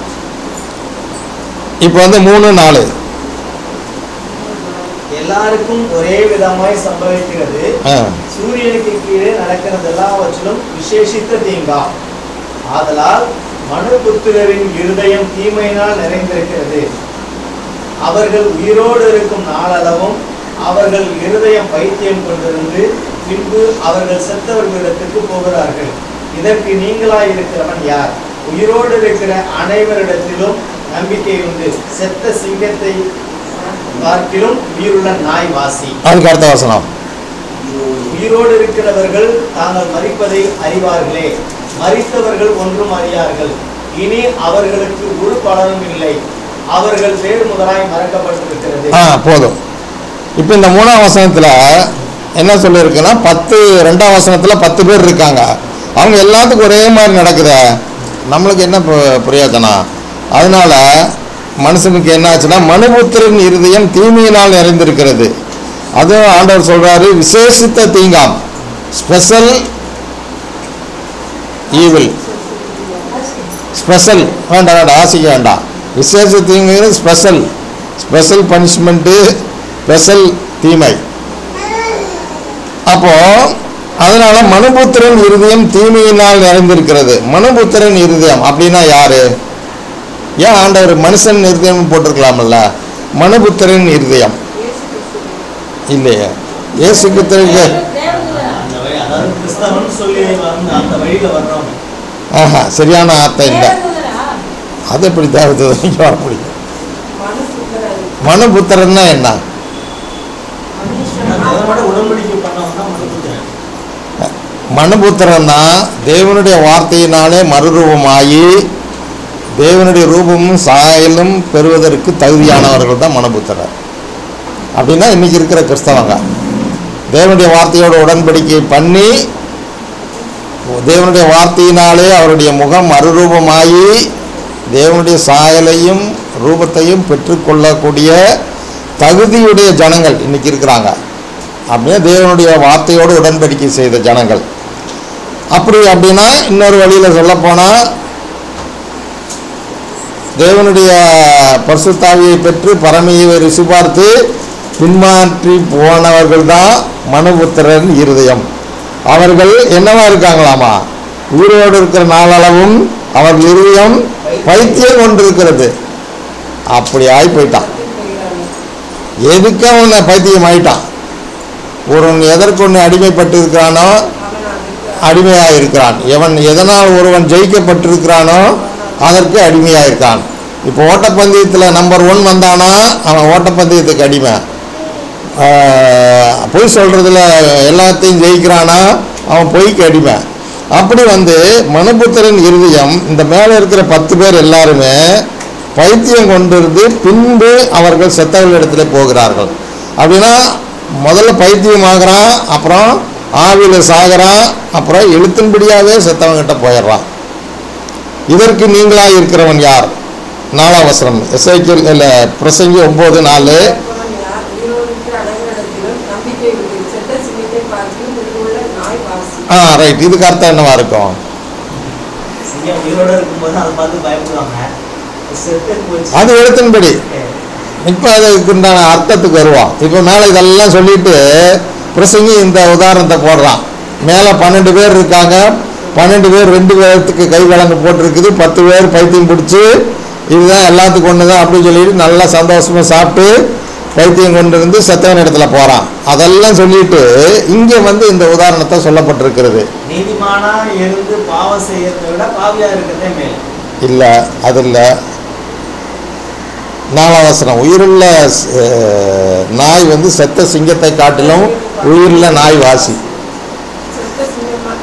இப்போ வந்து மூணு நாலு எல்லாருக்கும் ஒரே விதமாய் சம்பவிக்கிறது ஆ சூரியனுக்கு கீழே நடக்கிறது எல்லாவற்றிலும் விசேஷித்த தீங்கா ஆதலால் மனுபுத்திரரின் இருதயம் தீமையினால் நிறைந்திருக்கிறது அவர்கள் உயிரோடு இருக்கும் நாளளவும் அவர்கள் இருதயம் பைத்தியம் கொண்டிருந்து பின்பு அவர்கள் செத்தவர்களிடத்துக்கு போகிறார்கள் இதற்கு நீங்களாய் இருக்கிறவன் யார் உயிரோடு இருக்கிற அனைவரிடத்திலும் நம்பிக்கை உண்டு செத்த சிங்கத்தை பார்க்கிலும் உயிருள்ள நாய் வாசி அதுக்கு அடுத்த வசனம் உயிரோடு இருக்கிறவர்கள் தாங்கள் மறிப்பதை அறிவார்களே மறித்தவர்கள் ஒன்றும் அறியார்கள் இனி அவர்களுக்கு ஒரு பலனும் இல்லை அவர்கள் வேறு முதலாய் மறக்கப்பட்டிருக்கிறது ஆ போதும் இப்போ இந்த மூணாம் வசனத்தில் என்ன சொல்லியிருக்குன்னா பத்து ரெண்டாம் வசனத்தில் பத்து பேர் இருக்காங்க அவங்க எல்லாத்துக்கும் ஒரே மாதிரி நடக்குதே நம்மளுக்கு என்ன பு- பிரயோஜனம் அதனால மனுஷனுக்கு என்ன ஆச்சுன்னா மனுபுத்திரன் இருதயம் தீமையினால் நிறைந்திருக்கிறது அதுவும் ஆண்டவர் சொல்றாரு விசேஷித்த தீங்காம் ஸ்பெஷல் ஈவில் ஸ்பெஷல் வேண்டாம் வேண்டாம் ஆசைக்க வேண்டாம் விசேஷ தீமைங்கிறது ஸ்பெஷல் ஸ்பெஷல் பனிஷ்மெண்ட்டு ஸ்பெஷல் தீமை அப்போ அதனால மனுபுத்திரன் இருதயம் தீமையினால் நிறைந்திருக்கிறது மனுபுத்திரன் இருதயம் அப்படின்னா யாரு ஏன் ஆண்டவர் மனுஷன் இருதயம் போட்டிருக்கலாம்ல மனுபுத்திரன் இருதயம் இயேசு கிறிஸ்து இல்லையே இயேசு கிறிஸ்துவுக்கு அந்த வழி அதாவது கிறிஸ்தவன் சொல்லி வந்து அந்த வழியில வர்றவங்க ஆஹா சரியான அர்த்தம் இல்லை அது எப்படி தேவத்தை வர முடியும் மனுசுத்தரன் மனுபுத்திரன்னா என்ன மனுஷன் அதோட உடன்படிக்கை பண்ணவங்க தான் மனுபுத்திரன் மனுபுத்திரன்னா தேவனுடைய வார்த்தையினாலே மறுரூபமாகி தேவனுடைய ரூபமும் சாயலும் பெறுவதற்கு தகுதியானவர்கள் தான் மனுபுத்திரர் அப்படின்னா இன்னைக்கு இருக்கிற கிறிஸ்தவங்க தேவனுடைய வார்த்தையோட உடன்படிக்கை பண்ணி தேவனுடைய வார்த்தையினாலே அவருடைய முகம் மறுரூபமாகி தேவனுடைய சாயலையும் ரூபத்தையும் பெற்றுக்கொள்ளக்கூடிய தகுதியுடைய ஜனங்கள் இன்னைக்கு இருக்கிறாங்க அப்படின்னா தேவனுடைய வார்த்தையோடு உடன்படிக்கை செய்த ஜனங்கள் அப்படி அப்படின்னா இன்னொரு வழியில் சொல்லப்போனால் தேவனுடைய பரிசுத்தாவியை பெற்று பரமையை ருசி பார்த்து பின்மாற்றி போனவர்கள் தான் மனுபுத்திரன் இருதயம் அவர்கள் என்னவா இருக்காங்களாமா உயிரோடு இருக்கிற நாளளவும் அவர்கள் இருதயம் பைத்தியம் கொண்டிருக்கிறது அப்படி ஆகி போயிட்டான் போகிறானே எதுக்கு அவன் பைத்தியம் ஆயிட்டான் ஒருவன் எதற்கு ஒன்று அடிமைப்பட்டு இருக்கிறானோ அவன் அதுக்கு அடிமையாக இருக்கிறான் எவன் எதனால் ஒருவன் ஜெயிக்கப்பட்டிருக்கிறானோ அதற்கு அடிமையாக இருக்கான் இப்போ ஓட்டப்பந்தயத்தில் நம்பர் ஒன் வந்தானா அவன் ஓட்டப்பந்தயத்துக்கு அடிமை ஆஹ், பொய் சொல்கிறதுல எல்லாத்தையும் ஜெயிக்கிறானா அவன் பொய்க்கு அடிமை அப்படி வந்து மனுபுத்திரன் இருதயம் இந்த மேலே இருக்கிற பத்து பேர் எல்லாருமே பைத்தியம் கொண்டிருந்து பின்பு அவர்கள் செத்தவர்களிடத்துல போகிறார்கள் அப்படின்னா முதல்ல பைத்தியம் ஆகிறான் அப்புறம் ஆவியில் சாகிறான் அப்புறம் எழுத்தின்படியாகவே செத்தவங்கிட்ட போயிடுறான் இதற்கு நீங்களாக இருக்கிறவன் யார் நாலாம் வசனம் எஸ்ஐக்கியல் இல்லை பிரசங்கி ஒம்பது நாலு அவன் யார் உயிரோடு இருக்கிற அனைவரிடத்திலும் நம்பிக்கை உண்டு செத்த சிங்கத்தை பார்த்து உள்ள நாய் வாசி ஆ ரைட் இதுக்கு அர்த்தம் என்னவா இருக்கும் சிங்கம் உயிரோட இருக்கும்போது அதை பார்த்து பயப்படுவாங்க செத்து போச்சு அது எழுத்தின்படி இப்போ அதுக்கு உண்டான அர்த்தத்துக்கு வருவோம் இப்போ மேலே இதெல்லாம் சொல்லிட்டு பிரசங்கி இந்த உதாரணத்தை போடுறான் மேலே பன்னெண்டு பேர் இருக்காங்க பன்னெண்டு பேர் ரெண்டு பேர்த்துக்கு கை விலங்கு போட்டிருக்குது பத்து பேர் பைத்தியம் பிடிச்சி இதுதான் எல்லாத்துக்கும் ஒன்று தான் அப்படின்னு சொல்லிட்டு நல்லா சந்தோஷமாக சாப்பிட்டு பைத்தியம் கொண்டு இருந்து செத்தவன் இடத்துல போகிறான் அதெல்லாம் சொல்லிட்டு இங்கே வந்து இந்த உதாரணத்தை சொல்லப்பட்டிருக்கிறது நீதிமானா இருந்து பாவம் செய்யறதை விட பாவியா இருக்கிறதே மேல் இல்லை அது இல்லை நாலாவசனம் உயிருள்ள அஹ், நாய் வந்து செத்த சிங்கத்தை காட்டிலும் உயிருள்ள நாய் வாசி செத்த சிங்கமாக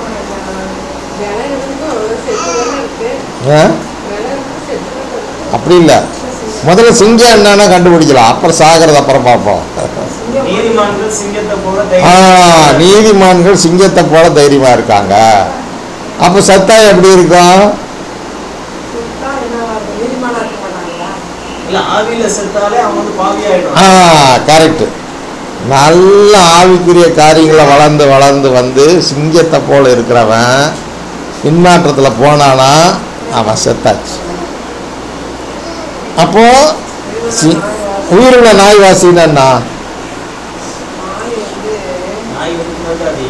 விலை இருக்கும் செத்து தானே இருக்கு ஆ? விலை இருக்கு செத்து தானே இருக்கு அப்படி இல்லை செத்த சிங்கம் முதல்ல சிங்கம் என்னன்னா கண்டுபிடிக்கலாம் அப்புறம் சாகிறத அப்புறம் பார்ப்போம் சிங்கம் நீதிமான்கள் சிங்கத்தை போல ஆ தைரியம் நீதிமான்கள் சிங்கத்தை போல தைரியமா இருக்காங்க அப்போ சத்தா எப்படி இருக்கும் சுத்தா என்ன நீதிமானா இருக்க மாட்டாங்களா இல்ல ஆவியில செத்தாலே அவன் வந்து பாவி ஆ ஆயிடும் கரெக்ட் நல்ல ஆவிக்குரிய காரியங்களை வளர்ந்து வளர்ந்து வந்து சிங்கத்தை போல இருக்கிறவன் பின்மாற்றத்தில் போனானா அவன் செத்தாச்சு அப்போ சி- உயிருள்ள நாய்வாசின்னா என்ன? நாய் வந்து நாய் வந்து அது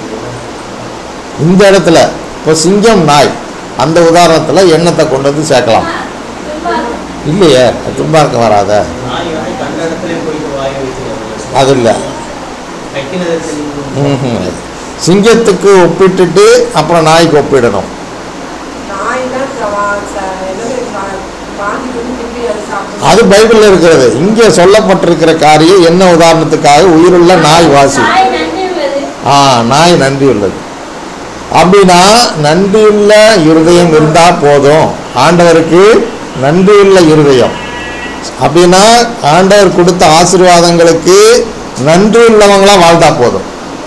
இந்த இடத்துல இப்போ சிங்கம் நாய் அந்த உதாரணத்தில் எண்ணத்தை கொண்டு வந்து சேர்க்கலாம் இல்லையே துன்பார்க்க வராத நாய் நாய் கண்ட இடத்துல போயிட்டு வாய வச்சுக்கிறது அது இல்லை கட்டினதை ம்ஹும். சிங்கத்துக்கு ஒப்பிட்டுட்டு அப்புறம் நாய்க்கு ஒப்பிடணும் நாய் தான் ச- வா- ச- என்னது வா- வாந்தி பண்ணி திருப்பி அது சாப்பிடும் அது பைபிளில் இருக்கிறது இங்கே சொல்லப்பட்டிருக்கிற காரியம் என்ன உதாரணத்துக்காக உயிருள்ள நாய் வாசி நாய் நன்றி உள்ளது ஆ நாய் நன்றி உள்ளது அப்படின்னா நன்றியுள்ள இருதயம் இருந்தால் போதும் ஆண்டவருக்கு நன்றியுள்ள இருதயம் அப்படின்னா ஆண்டவர் கொடுத்த ஆசீர்வாதங்களுக்கு நன்றி உள்ளவங்களா வாழ்ந்தா போதும்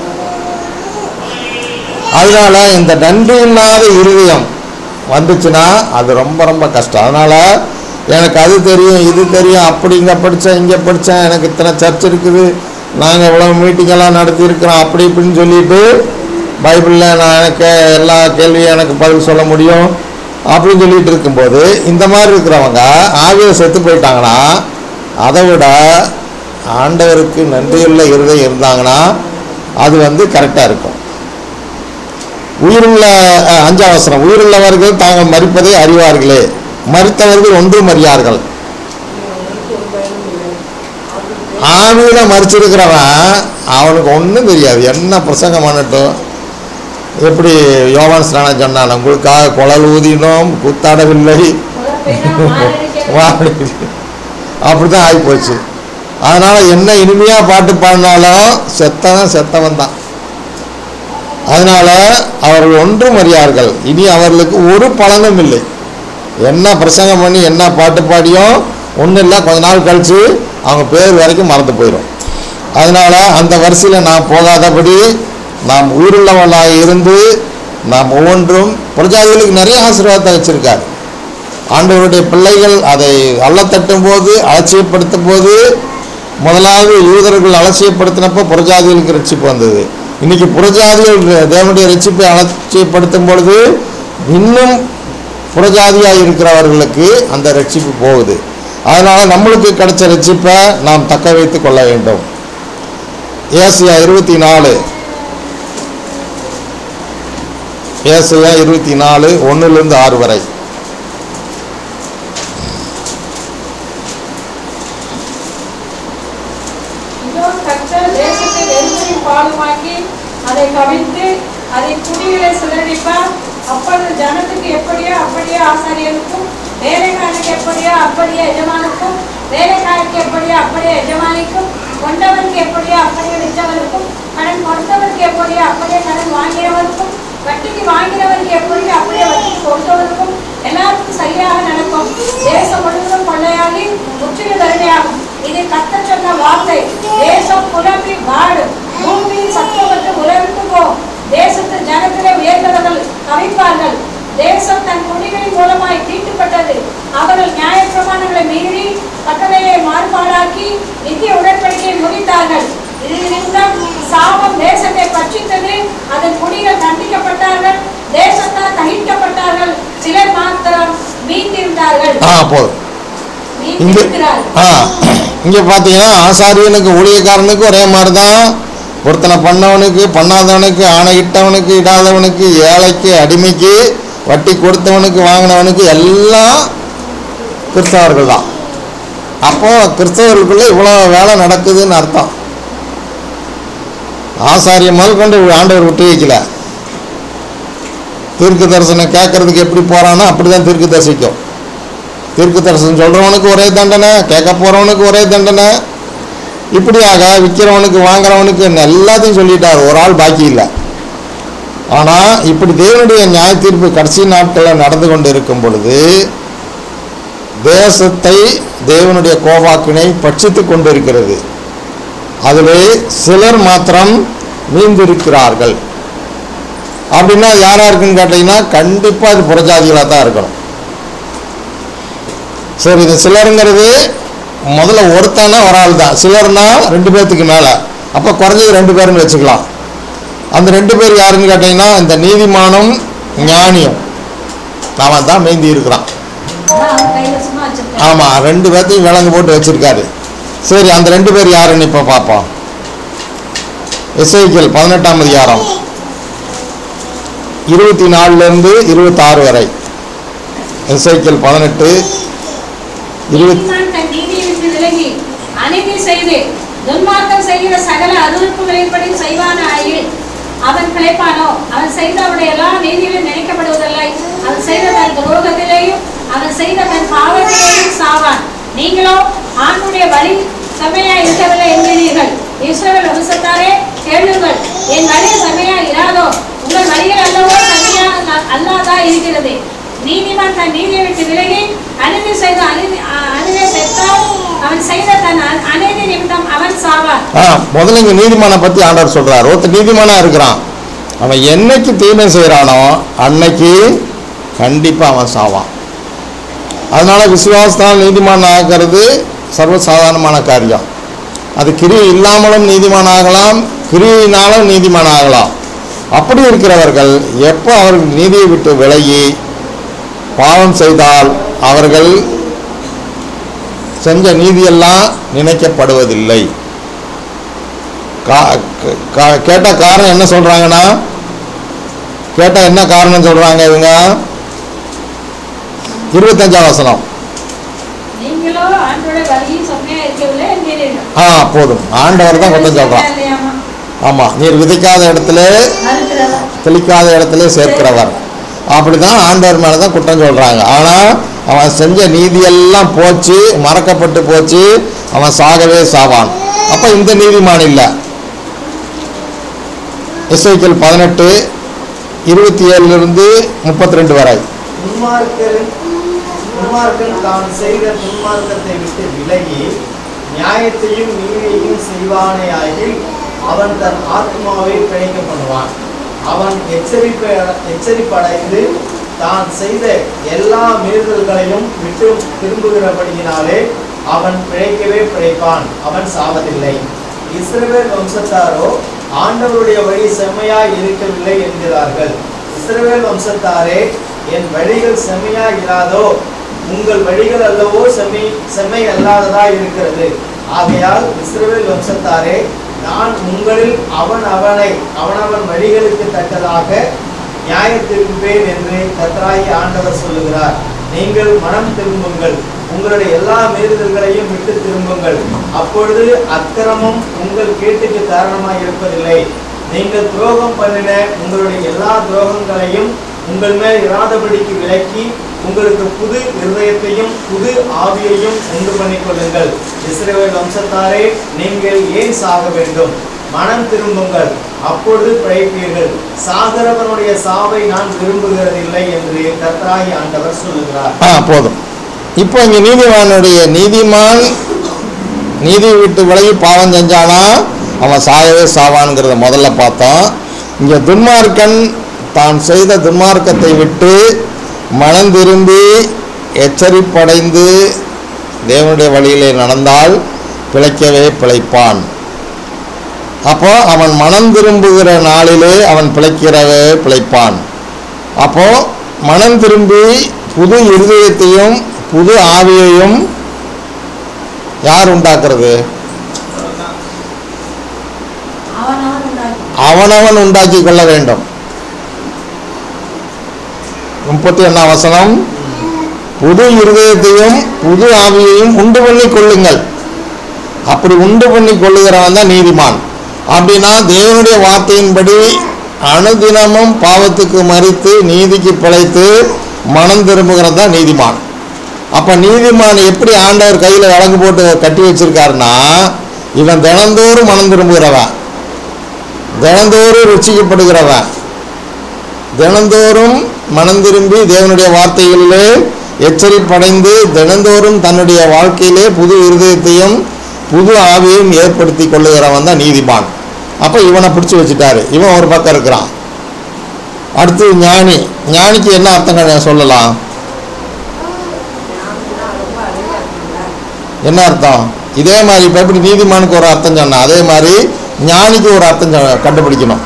அதனால இந்த நன்றி இல்லாத இருதயம் வந்துச்சுன்னா அது ரொம்ப ரொம்ப கஷ்டம் அதனால எனக்கு அது தெரியும் இது தெரியும் அப்படி இங்கே படித்தேன் இங்கே படித்தேன் எனக்கு இத்தனை சர்ச் இருக்குது நாங்கள் இவ்வளோ மீட்டிங்கெல்லாம் நடத்தியிருக்கிறோம் அப்படி இப்படின்னு சொல்லிட்டு பைபிளில் நான் எனக்கு எல்லா கேள்வியும் எனக்கு பதில் சொல்ல முடியும் அப்படின்னு சொல்லிட்டு இருக்கும்போது இந்த மாதிரி இருக்கிறவங்க ஆவியை செத்து போயிட்டாங்கன்னா அதை விட ஆண்டவருக்கு நன்றியுள்ள இருதயம் இருந்தாங்கன்னா அது வந்து கரெக்டாக இருக்கும் உயிருள்ள அஹ், அஞ்சாம் வசனம் உயிருள்ளவர்கள் தாங்கள் மறிப்பதை அறிவார்களே மறித்தவர்கள் ஒன்றும் அறியார்கள் அவனுக்கு ஒரு பயனும் இல்லை அவனுக்கு ஆவியில மறிச்சிருக்கிறவன் அவனுக்கு ஒன்றும் தெரியாது என்ன பிரசங்கம் பண்ணட்டும் எப்படி யோவான் ஸ்நானம் சொன்னான் உங்களுக்காக குழல் ஊதினோம் கூத்தாடவில்லை குழப்பைனா மாரடிக்க வாடி அப்படிதான் ஆகிப்போச்சு அதனால என்ன இனிமையா பாட்டு பாடினாலும் செத்தவன் செத்தவன் தான் அதனால அவர்கள் ஒன்றும் அறியார்கள் இனி அவர்களுக்கு ஒரு பலனும் இல்லை என்ன பிரசங்கம் பண்ணி என்ன பாட்டு பாடியும் ஒன்றும் இல்லை கொஞ்ச நாள் கழிச்சு அவங்க பேர் வரைக்கும் மறந்து போயிடும் அதனால அந்த வரிசையில் நாம் போகாதபடி நாம் உயிருள்ளவர்களாக இருந்து நாம் ஒவ்வொன்றும் பிரஜாதிகளுக்கு நிறைய ஆசீர்வாதத்தை வச்சிருக்காரு ஆண்டவருடைய பிள்ளைகள் அதை அள்ளத்தட்டும் போது அலட்சியப்படுத்தும் போது முதலாவது யூதர்கள் அலட்சியப்படுத்தினப்போ புறஜாதிகளுக்கு ரட்சிப்பு வந்தது இன்னைக்கு புறஜாதிகள் தேவனுடைய ரட்சிப்பை அலட்சியப்படுத்தும் பொழுது இன்னும் புறஜாதியாக இருக்கிறவர்களுக்கு அந்த ரட்சிப்பு போகுது அதனால் நம்மளுக்கு கிடைச்ச ரட்சிப்பை நாம் தக்க வைத்து கொள்ள வேண்டும் ஏசியா இருபத்தி நாலு ஏசியா இருபத்தி நாலு ஒன்றுலேருந்து ஆறு வரை இதோ கர்த்தர் தேசத்தை எரிச்சலும் பாலுமாக்கி அதை கவிழ்த்து அதை குடிகளை சிதறடிப்பார் அப்பொழுது ஜனத்துக்கு எப்படியோ அப்படியே ஆசாரியனுக்கும் வேலைக்காரனுக்கு எப்படியோ அப்படியே எஜமானுக்கும் வேலைக்காரனுக்கு எப்படியோ அப்படியே எஜமானிக்கும் கொண்டவனுக்கு எப்படியோ அப்படியே விற்றவனுக்கும் கடன் கொடுத்தவனுக்கு எப்படியோ அப்படியே கடன் வாங்கியவனுக்கும் வட்டிக்கு வாங்கினவனுக்கு எப்படியோ அப்படியே வட்டிக்கு கொடுத்தவனுக்கும் எல்லாருக்கும் சரியாக நடக்கும் தேசம் முழுவதும் கொள்ளையாகி முற்றிலும் வறுமையாகும் இது கத்த சொன்ன வார்த்தை தேசம் புலம்பி வாடும் பூமியின் சத்தப்பட்டு உலர்ந்து போ தேசத்து ஜனத்திலே உயர்ந்தவர்கள் கவிப்பார்கள் தேசம் தன் குடிகளின் மூலமாய் தீட்டுப்பட்டது அவர்கள் நியாயப்பிரமாணங்களை மீறி கட்டளையை மாறுபாடாக்கி நித்திய உடன்படிக்கையை முறித்தார்கள் இது நிமித்தம் சாபம் தேசத்தை பட்சித்தது அதன் குடிகள் தண்டிக்கப்பட்டார்கள் தேசத்தால் தகிக்கப்பட்டார்கள் சிலர் மாத்திரம் மீந்திருந்தார்கள் ஆ போதும் இங்கே மீந்திருக்கிறார்கள் ஆ இங்கே பார்த்தீங்கன்னா ஆசாரியனுக்கு ஊழியக்காரனுக்கு ஒரே மாதிரி தான் ஒருத்தனை பண்ணவனுக்கு பண்ணாதவனுக்கு ஆணையிட்டவனுக்கு இடாதவனுக்கு ஏழைக்கு அடிமைக்கு வட்டி கொடுத்தவனுக்கு வாங்கினவனுக்கு எல்லாம் கிறிஸ்தவர்கள் தான் அப்போ கிறிஸ்தவர்களுக்குள்ள இவ்வளோ வேலை நடக்குதுன்னு அர்த்தம் ஆசாரியம் முதல் கொண்டு ஆண்டவர் விட்டு வைக்கல தீர்க்க தரிசனம் கேட்கறதுக்கு எப்படி போறானோ அப்படிதான் தீர்க்க தரிசிக்கும் தீர்க்க தரிசனம் சொல்கிறவனுக்கு ஒரே தண்டனை கேட்க போகிறவனுக்கு ஒரே தண்டனை இப்படியாக விற்கிறவனுக்கு வாங்குறவனுக்கு எல்லாத்தையும் சொல்லிட்டார் ஒரு ஆள் பாக்கி இல்லை ஆனால் இப்படி தேவனுடைய நியாய தீர்ப்பு கடைசி நாட்களில் நடந்து கொண்டு இருக்கும் பொழுது தேசத்தை தேவனுடைய கோபாக்கினை பட்சித்து கொண்டிருக்கிறது அதிலே சிலர் மாத்திரம் மீந்திருக்கிறார்கள் அப்படின்னா அது யாரா இருக்குன்னு கேட்டீங்கன்னா கண்டிப்பா அது புறஜாதிகளாக தான் இருக்கணும் சரி இது சிலருங்கிறது முதல்ல ஒருத்தனா ஒரு ஆள் தான் சிலர்னா ரெண்டு பேர்த்துக்கு மேலே அப்போ குறைஞ்சது ரெண்டு பேருன்னு வச்சுக்கலாம் அந்த ரெண்டு பேர் யாருன்னு கேட்டீங்கன்னா இந்த நீதிமானும் ஞானியும் அவன் தான் மேந்தி இருக்கிறான் அதான் அவர் கையில சும்மா வச்சிருக்காரு ஆமாம் ரெண்டு பேர்த்தையும் விலங்கு போட்டு வச்சிருக்காரு சரி அந்த ரெண்டு பேர் யாருன்னு இப்போ பார்ப்போம் எஸ்ஐக்கியல் பதினெட்டாம் அதிகாரம் இருபத்தி நாலுலேருந்து இருபத்தாறு வரை எஸ்ஐக்கியல் பதினெட்டு இருபத்தி நீதிமான் தன் நீதியை விட்டு விலகி அநீதி செய்து துன்மார்க்கம் செய்கிற சகல அருவருப்புகளின்படி செய்வான ஆயில் அவன் பிழைப்பானோ அவன் செய்த அவனுடைய எல்லா நீதியிலும் நினைக்கப்படுவதில்லை அவன் செய்த தன் துரோகத்திலேயும் அவன் செய்த தன் பாவத்திலேயும் சாவான் நீங்களோ ஆண்டுடைய வழி செம்மையா இருக்கவில்லை என்கிறீர்கள் இஸ்ரவேல் வம்சத்தாரே கேளுங்கள் என் வழி செம்மையா இராதோ உங்கள் வழிகள் அல்லவோ செம்மையா அல்லாதா இருக்கிறது நீதிமான் தன் நீதியை விட்டு விலகி அநீதி செய்த அநீதி அ- அநீதி செத்தால் அவன் செய்த தன் அ- அநீதி நிமித்தம் அவன் சாவான் ஆ முதல்ல இங்கே நீதிமானை பற்றி ஆண்டவர் சொல்கிறார் ஒருத்தர் நீதிமானாக இருக்கிறான் அவன் என்னைக்கு தீமை செய்கிறானோ அன்னைக்கு கண்டிப்பாக அவன் சாவான் அதனால விசுவாசத்தால் நீதிமான் ஆகிறது சர்வசாதாரணமான காரியம் அது கிரி இல்லாமலும் நீதிமான் ஆகலாம் கிரியினாலும் நீதிமான் ஆகலாம் அப்படி இருக்கிறவர்கள் எப்போ அவர்கள் நீதியை விட்டு விலகி பாவம் செய்தால் அவர்கள் செஞ்ச நீதியெல்லாம் நினைக்கப்படுவதில்லை கா- கா- கேட்ட காரணம் என்ன சொல்றாங்கன்னா கேட்ட என்ன காரணம் சொல்றாங்க இவங்க இருபத்தஞ்சாம் வசனம் நீங்களோ ஆண்டோடைய வழியில் செம்மையா இருக்கவில்லை என்கிறீர்கள் ஆ போதும் ஆண்டவர் தான் குற்றம் சொல்றான் இல்லையாமா? ஆமா நீர் விதைக்காத இடத்துல மறுக்கிறதா? தெளிக்காத இடத்துல சேர்க்கிறவர் அப்படிதான் ஆண்டவர் மேல தான் குற்றம் சொல்றாங்க ஆனா அவன் செஞ்ச நீதியெல்லாம் போச்சு மறக்கப்பட்டு போச்சு அவன் சாகவே சாவான் அப்ப இந்த நீதிமான் இல்லை இசைக்கல் பதினெட்டு இருபத்தி ஏழுலேருந்து முப்பத்தி ரெண்டு வரை துன்மார்க்கன் துன்மார்க்கன் தான் செய்த துன்மார்க்கத்தை விட்டு விலகி நியாயத்தையும் நீதியையும் செய்வானேயாகில் அவன் தன் ஆத்மாவை பிழைக்க பண்ணுவான் அவன் எச்சரிப்ப எச்சரிப்படைந்து தான் செய்த எல்லா மீறுதல்களையும் விட்டு திரும்புகிறபடியினாலே அவன் பிழைக்கவே பிழைப்பான் அவன் சாவதில்லை இஸ்ரவேல் வம்சத்தாரோ ஆண்டவருடைய வழி செம்மையாய் இருக்கவில்லை என்கிறார்கள் இஸ்ரவேல் வம்சத்தாரே என் வழிகள் செம்மையா இராதோ உங்கள் வழிகள் அல்லவோ செம்மை செம்மை அல்லாததா இருக்கிறது ஆகையால் இஸ்ரவேல் வம்சத்தாரே நான் உங்களில் அவன் அவனை அவனவன் வழிகளுக்கு தக்கதாக நியாயத்திருப்பேன் என்று கர்த்தராகி ஆண்டவர் சொல்லுகிறார் நீங்கள் மனம் திரும்புங்கள் உங்களுடைய எல்லா மீறுதல்களையும் விட்டு திரும்புங்கள் அப்பொழுது அக்கிரமம் உங்கள் கேட்டுக்கு காரணமாய் இருப்பதில்லை நீங்கள் துரோகம் பண்ணின உங்களுடைய எல்லா துரோகங்களையும் உங்கள் மேல் இராதபடிக்கு விலக்கி உங்களுக்கு புது இருதயத்தையும் புது ஆவியையும் உண்டு பண்ணிக் கொள்ளுங்கள் இஸ்ரவேல் வம்சத்தாரே நீங்கள் ஏன் சாக வேண்டும் மனம் திரும்புங்கள் அப்பொழுது பிழைப்பீர்கள் சாகரவனுடைய சாவை நான் விரும்புகிறதில்லை என்று கர்த்தராகி ஆண்டவர் சொல்லுகிறார் ஆ போதும் இப்போ இங்கே நீதிமானுடைய நீதிமான் நீதி விட்டு விலகி பாவம் செஞ்சானா அவன் சாகவே சாவான்ங்கிறத முதல்ல பார்த்தோம் இங்கே துன்மார்க்கன் தான் செய்த துன்மார்க்கத்தை விட்டு மனம் திரும்பி எச்சரிப்படைந்து தேவனுடைய வழியிலே நடந்தால் பிழைக்கவே பிழைப்பான் அப்போ அவன் மனம் திரும்புகிற நாளிலே அவன் பிழைக்கிறவே பிழைப்பான் அப்போ மனம் திரும்பி புது இருதயத்தையும் புது ஆவியையும் யார் உண்டாக்குறது அவன் அவன் உண்டாக்கி அவனவன் உண்டாக்கி கொள்ள வேண்டும் முப்பத்தி ஒன்றாம் வசனம் புது இருதயத்தையும் புது ஆவியையும் உண்டு பண்ணி கொள்ளுங்கள் அப்படி உண்டு பண்ணி கொள்ளுகிறவன் தான் நீதிமான் அப்படின்னா தேவனுடைய வார்த்தையின்படி அனுதினமும் பாவத்துக்கு மறித்து நீதிக்கு பிழைத்து மனம் திரும்புகிறது தான் நீதிமான் அப்போ நீதிமான் எப்படி ஆண்டவர் கையில் விலங்கு போட்டு கட்டி வச்சிருக்காருன்னா இவன் தினந்தோறும் மனம் திரும்புகிறவன் தினந்தோறும் ருச்சிக்கப்படுகிறவன் தினந்தோறும் மனம் திரும்பி தேவனுடைய வார்த்தைகளிலே எச்சரிப்படைந்து தினந்தோறும் தன்னுடைய வாழ்க்கையிலே புது இருதயத்தையும் புது ஆவியையும் ஏற்படுத்தி கொள்ளுகிறவன் தான் நீதிமான் அப்போ இவனை பிடிச்சி வச்சுட்டாரு இவன் ஒரு பக்கம் இருக்கிறான் அடுத்து ஞானி ஞானிக்கு என்ன அர்த்தம் சொல்லலாம் ஞானம்னா ரொம்ப அழகா இருக்குல்ல என்ன அர்த்தம் இதே மாதிரி இப்போ எப்படி நீதிமானுக்கு ஒரு அர்த்தம் சொன்னா அதே மாதிரி ஞானிக்கு ஒரு அர்த்தம் சொ- கண்டுபிடிக்கணும்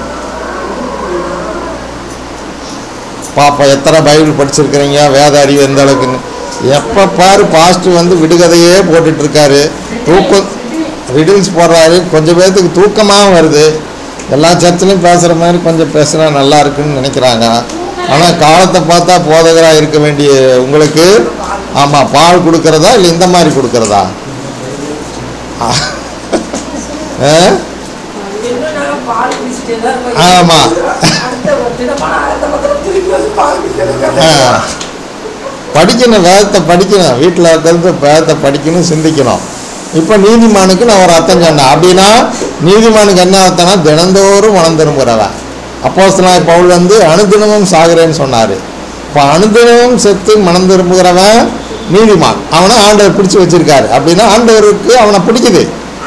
பாப்பா எத்தனை பைபிள் படிச்சிருக்கிறீங்க வேத அறிவு எந்த அளவுக்குன்னு எப்போ பாரு பாஸ்ட் வந்து விடுகதையே போட்டுட்டு இருக்காரு தூக்கம் ரிடில்ஸ் போடுறாரு கொஞ்சம் பேர்த்துக்கு தூக்கமாகவும் வருது எல்லா சர்ச்சிலையும் பேசுகிற மாதிரி கொஞ்சம் பேசுனா நல்லா இருக்குன்னு நினைக்கிறாங்க ஆனால் காலத்தை பார்த்தா போதகராக இருக்க வேண்டிய உங்களுக்கு ஆமாம் பால் கொடுக்கறதா இல்லை இந்த மாதிரி கொடுக்கறதா ஆ? ஆ? இன்னும் நாங்க பால் குடிச்சிட்டே தான் இருக்கோம். ஆமா. அடுத்த ஒரு தினமான அடுத்த பக்கம் திருப்பி வந்து பால் குடிக்கிறதுக்கு ஆ. படிக்கணும் வேதத்தை படிக்கணும் வீட்டில் இருக்கிறது வேதத்தை படிக்கணும் சிந்திக்கணும் இப்போ நீதிமானுக்கு நான் ஒரு அர்த்தம் சொன்னேன் அப்படின்னா நீதிமானுக்கு என்ன அர்த்தம்னா தினந்தோறும் மனம் திரும்புகிறவன் அப்போஸ்தலனாகிய பவுல் வந்து அனுதினமும் சாகுறேன்னு சொன்னார் இப்போ அனுதினமும் செத்து மனம் திரும்புகிறவன் நீதிமான் அவனை ஆண்டவர் பிடிச்சி வச்சிருக்காரு அப்படின்னா ஆண்டவருக்கு அவனை பிடிக்குது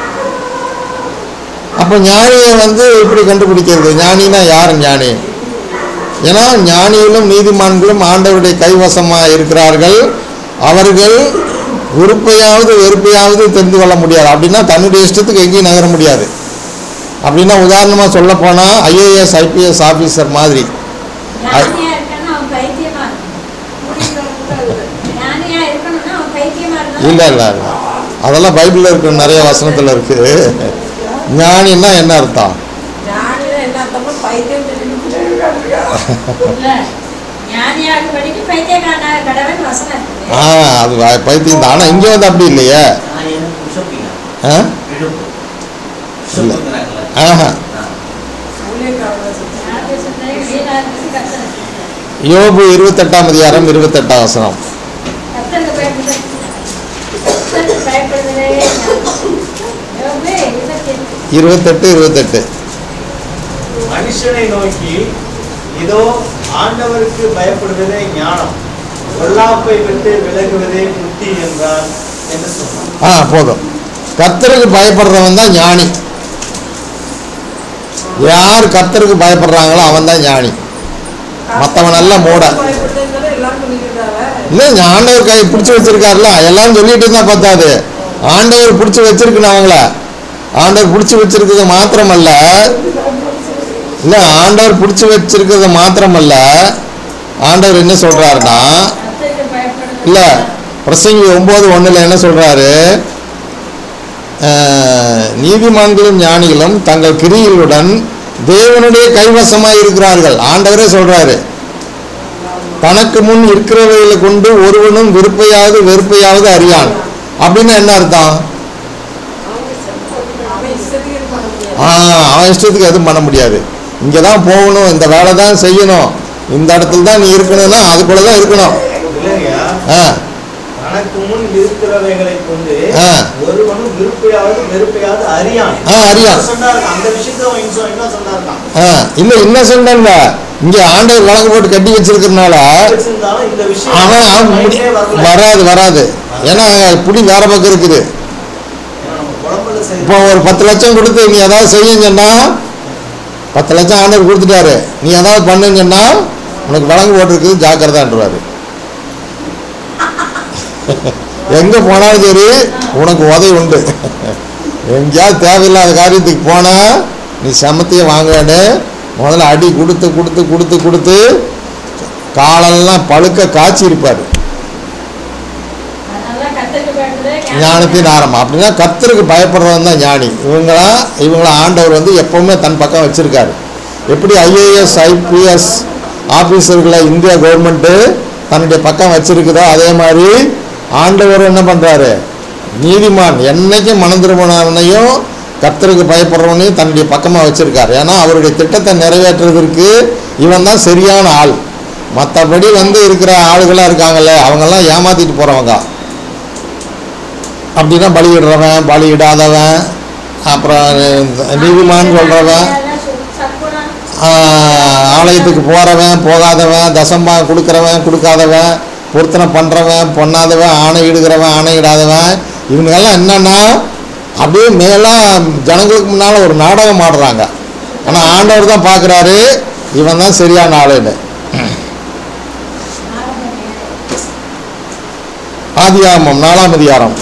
அப்போ ஞானியை வந்து எப்படி கண்டுபிடிக்கிறது ஞானினா யார் ஞானி ஏன்னா ஞானிகளும் நீதிமான்களும் ஆண்டவருடைய கைவசமாக இருக்கிறார்கள் அவர்கள் விருப்பையாவது வெறுப்பையாவது தெரிந்து கொள்ள முடியாது அப்படின்னா தன்னுடைய இஷ்டத்துக்கு எங்கேயும் நகர முடியாது அப்படின்னா உதாரணமாக சொல்ல போனால் ஐஏஎஸ் ஐபிஎஸ் ஆஃபீஸர் மாதிரி ஞானியா இருக்கணும்னா அவன் பைத்தியமா இருக்கணும். ஞானியா இருக்கணும்னா அவன் பைத்தியமா இருந்தா இல்லை இல்லை இல்லை அதெல்லாம் பைபிளில் இருக்கிற நிறைய வசனத்தில் இருக்குது ஞானின்னா என்ன அர்த்தம் ஞானினா என்ன அர்த்தம்னா பைத்தியம் தெரியும் இல்ல ஞானியாக படிக்க பைத்தியக்காரனாக கடவுள் வசனம் இருக்குது ஆ அது வ- பைத்தியம் தான் ஆனால் இங்கே வந்து அப்படி இல்லையே நான் என்ன புஷப்பிங்க ஆ விழுப்பு புஷப்புங்கிறாங்கல்ல ஆஹா ஊழியக்காரங்க சொல்றாங்க. யாருக்கு சொன்னாலும் வீணா இருக்குது கத்தனை யோபு இருபத்தெட்டாம் அதிகாரம் இருபத்தெட்டாம் வசனம் கத்தனுக்கு பயப்படுது கத்தனுக்கு பயப்படுதலே யோபு இருபத்தி இருபத்தெட்டு இருபத்தெட்டு மனுஷனை நோக்கி இதோ ஆண்டவருக்கு பயப்படுவதே ஞானம் பொல்லாப்பை விட்டு விலகுவதே புத்தி என்றார் என்று சொன்னார் ஆ போதும் கர்த்தருக்கு பயப்படுறவன் தான் ஞானி யார் கர்த்தருக்கு பயப்படுறாங்களோ அவன் தான் ஞானி மத்தவன் எல்லாம் மூட. பயப்படுதுங்கிறத எல்லாம் சொல்லிக்கிறாங்க இல்லை ஆண்டவர் கை பிடிச்சி வச்சிருக்காருல எல்லாம் சொல்லிட்டு இருந்தா பத்தாது ஆண்டவர் பிடிச்சி வச்சிருக்கணும் அவங்கள ஆண்டவர் பிடிச்சி வச்சிருக்கிறது மாத்திரமல்ல இல்லை ஆண்டவர் பிடிச்சி வச்சிருக்கிறது மாத்திரமல்ல ஆண்டவர் என்ன சொல்றாருன்னா கத்தனுக்கு பயப்படுது இல்லை பிரசங்கி ஒம்பது ஒன்றில் என்ன சொல்கிறாரு நீதிமான்களும் ஞானிகளும் தங்கள் கிரிகளுடன் தேவனுடைய கைவசமாக இருக்கிறார்கள் ஆண்டவரே சொல்கிறாரு தனக்கு முன் இருக்கிறவைகளை கொண்டு ஒருவனும் விருப்பையாவது வெறுப்பையாவது அறியான் அப்படின்னா என்ன அர்த்தம் அவன் இஷ்டத்துக்கு இது பண்ண முடியாது ஆ அவன் இஷ்டத்துக்கு எதுவும் பண்ண முடியாது இங்கே தான் போகணும் இந்த வேலை தான் செய்யணும் இந்த இடத்துல தான் நீ இருக்கணும்னா அதுக்குள்ள தான் இருக்கணும் இல்லையா ஆ தனக்கு முன் இருக்கிறவைகளை கொண்டு ஆ. ஒருவனும் விருப்பையாவது வெறுப்பையாவது அறியான் ஆ, அறியான். சொன்னாரு அந்த விஷயத்தை அவன் இன்னும் என்ன சொன்னாருக்கான் ஆ இல்லை இன்னசென்ட் இல்லை இங்கே ஆண்டவர் வழக்கு போட்டு கட்டி வச்சிருக்கிறதுனால வச்சிருந்தாலும் இந்த விஷயம் அவன் அவன் முடி- மைண்டே வரல. வராது வராது ஏன்னா புடி வேற பக்கம் இருக்குது ஏன்னா நம்ம குழம்புல இப்போ செய்யற ஒரு பத்து லட்சம் கொடுத்து நீ ஏதாவது செய்யுன்னு சொன்னா பத்து லட்சம் ஆண்டவர் கொடுத்துட்டாரு நீ ஏதாவது பண்ணுன்னு சொன்னா உனக்கு வழங்கு போட்டிருக்குது ஜாக்கிரதான்றவாரு எங்க போனாலும் சரி உனக்கு உதவி உண்டு எங்கேயாவது தேவையில்லாத காரியத்துக்கு போனா நீ சமத்தையும் வாங்க வேண்டும் முதல்ல அடி கொடுத்து கொடுத்து கொடுத்து கொடுத்து காலெல்லாம் பழுக்க காய்ச்சி இருப்பார் அதனால கத்தனுக்கு பயப்படுதே ஞானத்தின் ஆரம்பம் அப்படின்னா கர்த்தருக்கு பயப்படுறவன் தான் ஞானி இவங்களா இவங்கள ஆண்டவர் வந்து எப்பவுமே தன் பக்கம் வச்சிருக்காரு எப்படி ஐஏஎஸ் ஐபிஎஸ் ஆஃபீஸர்களை இந்தியா கவர்மெண்ட்டு தன்னுடைய பக்கம் வச்சிருக்குதோ அதே மாதிரி ஆண்டவர் என்ன பண்ணுறாரு நீதிமான் என்னைக்கும் மனம் திரும்பினவனையும் கர்த்தருக்கு பயப்படுறவனையும் தன்னுடைய பக்கமாக வச்சிருக்காரு ஏன்னா அவருடைய திட்டத்தை நிறைவேற்றுறதற்கு இவன் தான் சரியான ஆள் மற்றபடி வந்து இருக்கிற ஆளுகளாக இருக்காங்கல்ல அவங்கெல்லாம் ஏமாத்திட்டு போகிறவங்க அப்படின்னா பலியிடுறவன் பலியிடாதவன் அப்புறம் நீதிமான் சொல்கிறவன் சக்குனம் ஆலயத்துக்கு போகிறவன் போகாதவன் தசம்பா கொடுக்குறவன் கொடுக்காதவன் பொருத்தனை பண்ணுறவன் பொண்ணாதவன் ஆணையிடுகிறவன் ஆணையிடாதவன் இவங்கெல்லாம் என்னன்னா அப்படியே மேலாம் ஜனங்களுக்கு முன்னால் ஒரு நாடகம் ஆடுறாங்க ஆனால் ஆண்டவர் தான் பார்க்குறாரு இவன் தான் சரியான ஆளுன்னு ஆதியாமம் நாலாம் அதிகாரம்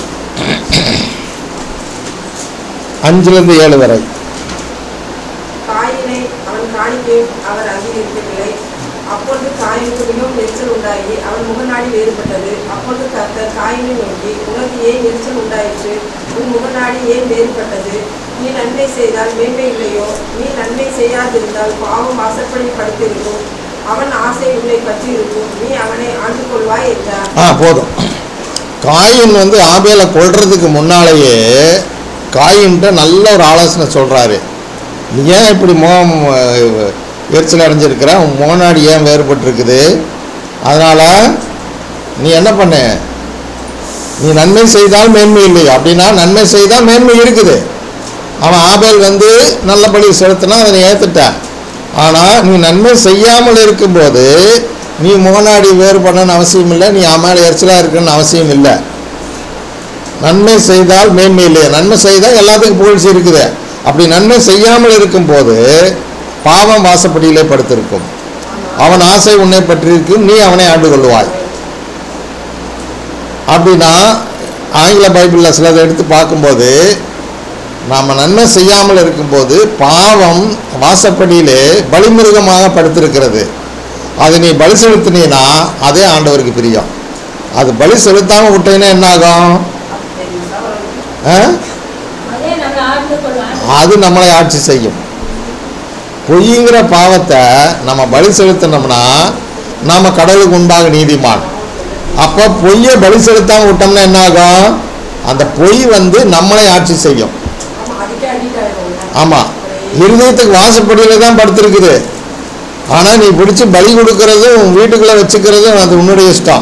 அஞ்சுலேருந்து ஏழு வரை காயினை அவன் காணிக்கையும் அவர் அங்கீகரிக்கவில்லை அப்பொழுது காயினுக்கு மிகவும் எரிச்சல் உண்டாகி அவன் முகநாடி வேறுபட்டது அப்பொழுது கர்த்தர் காயினை நோக்கி உனக்கு ஏன் எரிச்சல் உண்டாயிற்று உன் முகநாடி ஏன் வேறுபட்டது நீ நன்மை செய்தால் மேன்மை இல்லையோ நீ நன்மை செய்யாதிருந்தால் பாவம் வாசற்படி படுத்திருக்கும் அவன் ஆசை உன்னை பற்றி இருக்கும் நீ அவனை ஆண்டு கொள்வாய் என்றார் ஆ போதும் காயின் வந்து ஆபேலை கொல்றதுக்கு முன்னாலேயே காயின்ட்ட நல்ல ஒரு ஆலோசனை சொல்கிறாரு நீ ஏன் இப்படி மோகம் அஹ், எரிச்சல் அடைஞ்சிருக்கிற உன் மோனாடி ஏன் வேறுபட்டிருக்குது அதனால் நீ என்ன பண்ண நீ நன்மை செய்தால் மேன்மை இல்லை அப்படின்னா நன்மை செய்தால் மேன்மை இருக்குது அவன் ஆபேல் வந்து நல்லபடி செலுத்தினா அதை நீ ஏற்றுட்ட ஆனால் நீ நன்மை செய்யாமல் இருக்கும்போது நீ முகநாடி வேறுபடணும்னு அவசியம் இல்லை நீ அம்மாடி எரிச்சலாக இருக்குன்னு அவசியம் இல்லை நன்மை செய்தால் மேன்மை இல்லையா நன்மை செய்தால் எல்லாத்துக்கும் புகழ்ச்சி இருக்குது அப்படி நன்மை செய்யாமல் இருக்கும்போது பாவம் வாசப்படியிலே படுத்திருக்கும் அவன் ஆசை உன்னை பற்றியிருக்கும் நீ அவனை ஆண்டு கொள்வாய் அப்படின்னா ஆங்கில பைபிளில் சிலதை எடுத்து பார்க்கும்போது நாம் நன்மை செய்யாமல் இருக்கும்போது பாவம் வாசப்படியிலே பலிமிருகமாக படுத்திருக்கிறது அது நீ பலி செலுத்தினீன்னா அதே ஆண்டவருக்கு பிரியம் அது பலி செலுத்தாமல் விட்டீங்கன்னா என்ன ஆகும் ஆ? அதே நம்மளை ஆழ்ந்து கொள்வான் அது நம்மளை ஆட்சி செய்யும் பொய்ங்கிற பாவத்தை நம்ம பலி செலுத்தினோம்னா நாம கடவுளுக்கு முன்பாக நீதிமான் அப்போ பொய்யை பலி செலுத்தாம விட்டோம்னா என்ன ஆகும் அந்த பொய் வந்து நம்மளை ஆட்சி செய்யும் ஆமா அதுக்கே அடிக்ட் ஆயிடுவோம் ஆமாம் இருதயத்துக்கு வாசப்படியில் தான் படுத்திருக்குது ஆனால் நீ பிடிச்சி பலி கொடுக்கறதும் உன் வீட்டுக்குள்ளே வச்சுக்கிறதும் அது உன்னுடைய இஷ்டம்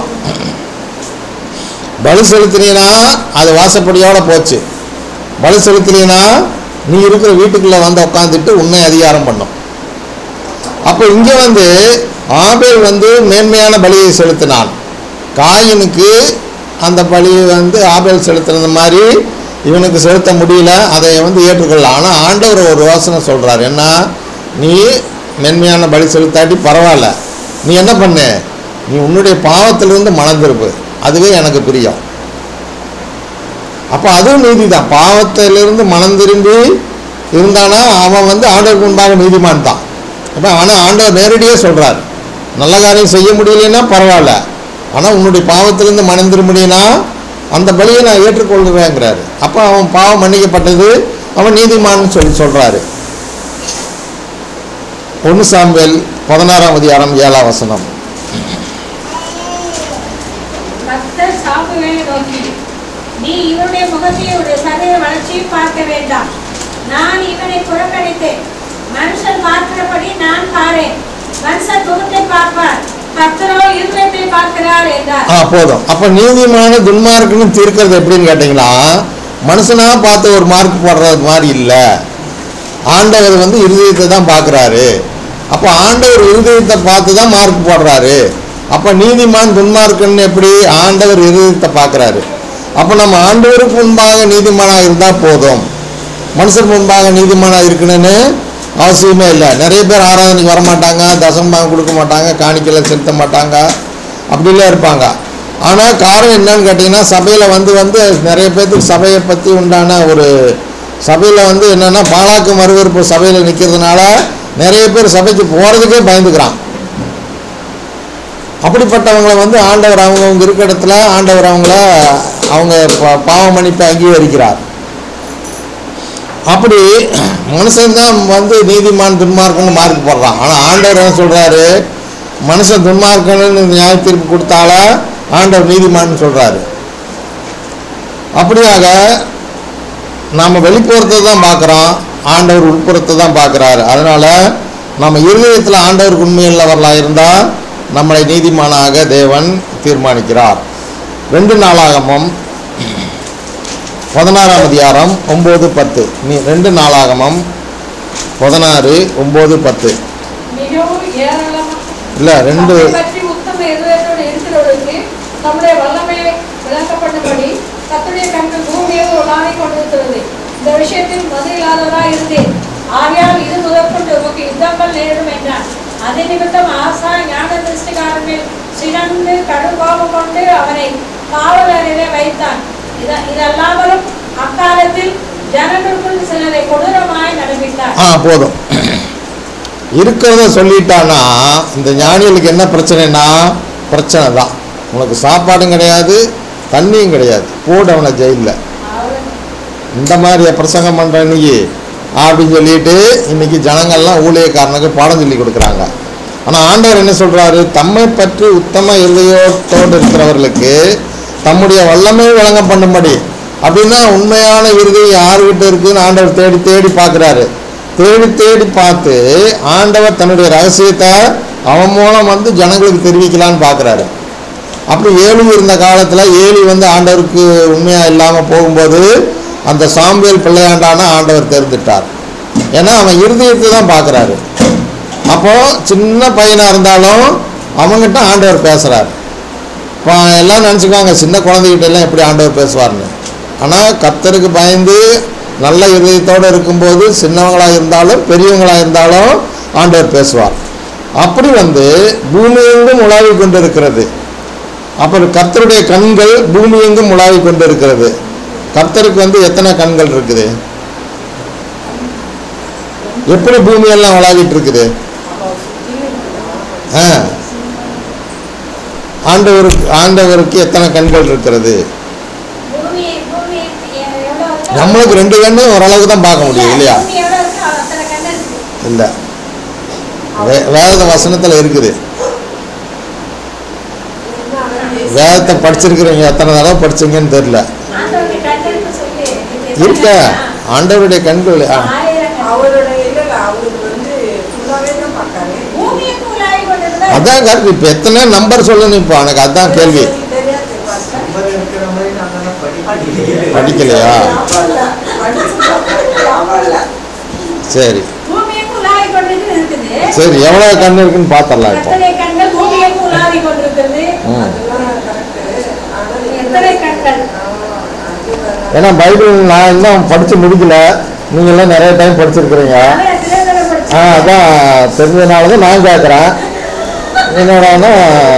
பலி செலுத்தினீனா அது வாசப்படியோட போச்சு பலி செலுத்தினீனா நீ இருக்கிற வீட்டுக்குள்ளே வந்து உட்காந்துட்டு உன்னை அதிகாரம் பண்ணும் அப்போ இங்கே வந்து ஆபேல் வந்து மேன்மையான பலியை செலுத்தினான் காயினுக்கு அந்த பலியை வந்து ஆபேல் செலுத்துறது மாதிரி இவனுக்கு செலுத்த முடியல அதை வந்து ஏற்றுக்கொள்ளலாம் ஆனால் ஆண்டவர் ஒரு யோசனை சொல்கிறார் என்ன நீ மென்மையான பலி செலுத்தாட்டி பரவாயில்ல நீ என்ன பண்ணு நீ உன்னுடைய பாவத்திலிருந்து மனம் திருப்பு அதுவே எனக்கு பிரியம் அப்போ அதுவும் நீதி தான் பாவத்திலிருந்து மனம் திரும்பி இருந்தானா அவன் வந்து ஆண்டவருக்கு முன்பாக நீதிமான் தான் அப்போ ஆனால் ஆண்டவர் நேரடியாக சொல்கிறார் நல்ல காரியம் செய்ய முடியலைன்னா பரவாயில்ல ஆனால் உன்னுடைய பாவத்திலிருந்து மனம் திரும்பினா அந்த பலியை நான் ஏற்றுக்கொள்கிறேங்கிறாரு அப்போ அவன் பாவம் மன்னிக்கப்பட்டது அவன் நீதிமான்னு சொல்லி சொல்கிறாரு ஒன்று சாம்பல் பதினாறாம் அதிகாரம் ஏழாம் வசனம் கர்த்தர் சாமுவேலை நோக்கி நீ இவனுடைய முகத்தையும் உடைய சரீர வளர்ச்சியும் பார்க்க வேண்டாம் நான் இவனை புறக்கணித்தேன் மனுஷன் பார்க்கிறபடி நான் பாரேன் மனுஷன் முகத்தை பார்ப்பார் கர்த்தரோ இருதயத்தை பார்க்கிறார் என்றார் ஆ போதும் அப்போ நீதிமான துன்மார்க்குன்னு தீர்க்கிறது எப்படின்னு கேட்டிங்கன்னா மனுஷனா பார்த்து ஒரு மார்க் போடுறது மாதிரி இல்லை ஆண்டவர் வந்து இருதயத்தை தான் பார்க்குறாரு அப்போ ஆண்டவர் இருதயத்தை பார்த்து தான் மார்க் போடுறாரு அப்போ நீதிமான் துன்மார்க்குன்னு எப்படி ஆண்டவர் இருதயத்தை பார்க்குறாரு அப்போ நம்ம ஆண்டவருக்கு முன்பாக நீதிமானாக இருந்தால் போதும் மனுஷன் முன்பாக நீதிமானாக இருக்கணும்னு அவசியமே இல்லை நிறைய பேர் ஆராதனைக்கு வரமாட்டாங்க தசம்பாகம் கொடுக்க மாட்டாங்க காணிக்கையில செலுத்த மாட்டாங்க அப்படிலாம் இருப்பாங்க ஆனால் காரணம் என்னன்னு கேட்டிங்கன்னா சபையில் வந்து வந்து நிறைய பேர்த்துக்கு சபையை பற்றி உண்டான ஒரு சபையில் வந்து என்னென்னா பாலாக்கு மறுவிருப்பு சபையில் நிற்கிறதுனால நிறைய பேர் சபைக்கு போகிறதுக்கே பயந்துக்கிறான் அப்படிப்பட்டவங்களை வந்து ஆண்டவர் அவங்கவுங்க இருக்க இடத்துல ஆண்டவர் அவங்கள அவங்க பா- பாவ மன்னிப்பை அங்கீகரிக்கிறார் அப்படி மனுஷன்தான் வந்து நீதிமான் துன்மார்க்கன்னு மார்க் போடுறான் ஆனால் ஆண்டவர் என்ன சொல்கிறாரு மனுஷன் துன்மார்க்கன்னு நியாய தீர்ப்பு கொடுத்தால ஆண்டவர் நீதிமான்னு சொல்கிறாரு அப்படியாக நாம் வெளிப்புறத்தை தான் பார்க்குறோம் ஆண்டவர் உட்புறத்தை தான் பார்க்குறாரு அதனால் நம்ம இருதயத்தில் ஆண்டவருக்கு உண்மையுள்ளவர்களாக இருந்தால் நம்மளை நீதிமானாக தேவன் தீர்மானிக்கிறார் ரெண்டு நாளாகமம் பதினாறாம் அதிகாரம் ஒம்பது பத்து நீ ரெண்டு நாளாகமம் பதினாறு ஒம்பது பத்து மிகவும் ஏராளமாக இல்லை ரெண்டு தம்மை பற்றி உத்தம பூர்ண இதயத்தோடு இருக்கிறவர்களுக்கு நம்முடைய வல்லமை விளக்கப்படும்படி கத்துடைய கண்கள் பூமியோடு உலாவி கொண்டிருக்கிறது இந்த விஷயத்தில் மதியில்லாதவராய் இருந்தேன் ஆகையால் இது முதற்கொண்டு உமக்கு யுத்தங்கள் நேரும் என்றான் அதே நிமித்தம் ஆசா ஞான திருஷ்டிகாரன் மேல் சிறந்து கடுங்கோபம் கொண்டு அவனை காவல் அறையிலே வைத்தான் இத- இதல்லாமலும் அக்காலத்தில் ஜனங்களுக்குள் சிலரை கொடூரமாய் நடப்பித்தார் ஆ போதும் இருக்கிறத சொல்லிட்டானா இந்த ஞானிகளுக்கு என்ன பிரச்சனைனா பிரச்சனை தான் உனக்கு சாப்பாடும் கிடையாது தண்ணியும் கிடையாது போடு அவனை ஜெயிலில் அவர் இந்த மாதிரி பிரசங்கம் பண்ணுற இன்னைக்கு அப்படின்னு சொல்லிட்டு இன்னைக்கு ஜனங்கள்லாம் ஊழியக்காரனுக்கு பாடம் சொல்லி கொடுக்குறாங்க ஆனால் ஆண்டவர் என்ன சொல்கிறாரு தம்மை பற்றி உத்தம இல்லையோட்டோடு இருக்கிறவர்களுக்கு தம்முடைய வல்லமை வழங்க பண்ணும்படி அப்படின்னா உண்மையான இறுதி யாருக்கிட்ட இருக்குன்னு ஆண்டவர் தேடி தேடி பார்க்குறாரு தேடி தேடி பார்த்து ஆண்டவர் தன்னுடைய ரகசியத்தை அவன் மூலம் வந்து ஜனங்களுக்கு தெரிவிக்கலான்னு பார்க்குறாரு அப்படி ஏலி இருந்த காலத்தில் ஏலி வந்து ஆண்டவருக்கு உண்மையாக இல்லாமல் போகும்போது அந்த சாம்பியல் பிள்ளையாண்டான ஆண்டவர் தெரிந்துட்டார் ஏன்னா அவன் இருதயத்தை தான் பார்க்குறாரு அப்போது சின்ன பையனாக இருந்தாலும் அவங்ககிட்ட ஆண்டவர் பேசுகிறார் இப்போ எல்லாம் நினச்சிக்குவாங்க சின்ன குழந்தைகிட்ட எல்லாம் எப்படி ஆண்டவர் பேசுவார்னு ஆனால் கர்த்தருக்கு பயந்து நல்ல இருதயத்தோடு இருக்கும்போது சின்னவங்களாக இருந்தாலும் பெரியவங்களாக இருந்தாலும் ஆண்டவர் பேசுவார் அப்படி வந்து பூமி எங்கும் உலாவி கொண்டு இருக்கிறது அப்புறம் கர்த்தருடைய கண்கள் பூமி எங்கும் உலாவி கொண்டு இருக்கிறது கர்த்தருக்கு வந்து எத்தனை கண்கள் இருக்குது எப்படி பூமி எல்லாம் உலாவிட்டு இருக்குது ஆ ஆண்டவருக்கு ஆண்டவருக்கு எத்தனை கண்கள் இருக்கிறது பூமி பூமி எவ்வளோ இருக்கோ- நம்மளுக்கு ரெண்டு கண்ணும் ஓரளவுக்கு தான் பார்க்க முடியும் இல்லையா பூமி எவ்வளோ இருக்கோ அத்தனை கண்ணு இருக்கு இல்லை வே வேத வசனத்தில் இருக்குது வேதத்தை படிச்சிருக்கிறீங்க எத்தனை தடவை படிச்சீங்கன்னு தெரியல ஆண்டவருடைய கண்களுக்கு சொல்லி இது இருக்க ஆண்டவருடைய கண்கள் ஆ, ஆயிரம் கண். அவரோட இல்ல இல்ல அவருக்கு வந்து ஃபுல்லாவே தான் பார்க்காரு பூமிக்கு உலாவி கொண்டிருந்தா அதான் கரெக்ட் இப்போ எத்தனை நம்பர் சொல்லணும் இப்போ எனக்கு அதான் கேள்வி தெரியாது பாஸ்டர். நம்பர் இருக்கிற மாதிரி நாங்க படிக்கலையே படிக்கலையா ஞாபகம் இல்ல. படிச்சு ஞாபகம் இல்ல. சரி பூமிக்கு உலாவி கொண்டிருக்கு இருக்குது சரி எவ்வளோ கண் இருக்குன்னு பார்த்துடலாம் இப்போ எத்தனை கண்கள் பூமிக்கு உலாவி கொண்டிருக்கிறது ம் அதெல்லாம் correct. ஆனா நீங்க- எத்தனை கண்கள் ஆ, அது ஏன்னா பைபிள் நான் இன்னும் படித்து முடிக்கல நீங்களாம் நிறைய டைம் படிச்சிருக்கிறீங்க அவன் எத்தனை தடவை ஆ படிச்சிருக்கான்? அதான் தெரிஞ்சதுனால தான் நான் கேட்குறேன் என்னடான்னா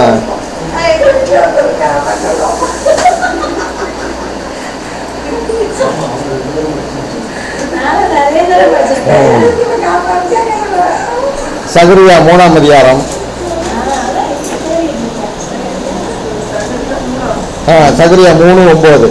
நானும் நிறைய தடவை படிச்சிருக்கேன். சகரியா மூணாம் அதிகாரம் ஆ சகரியா மூணு ஒம்பது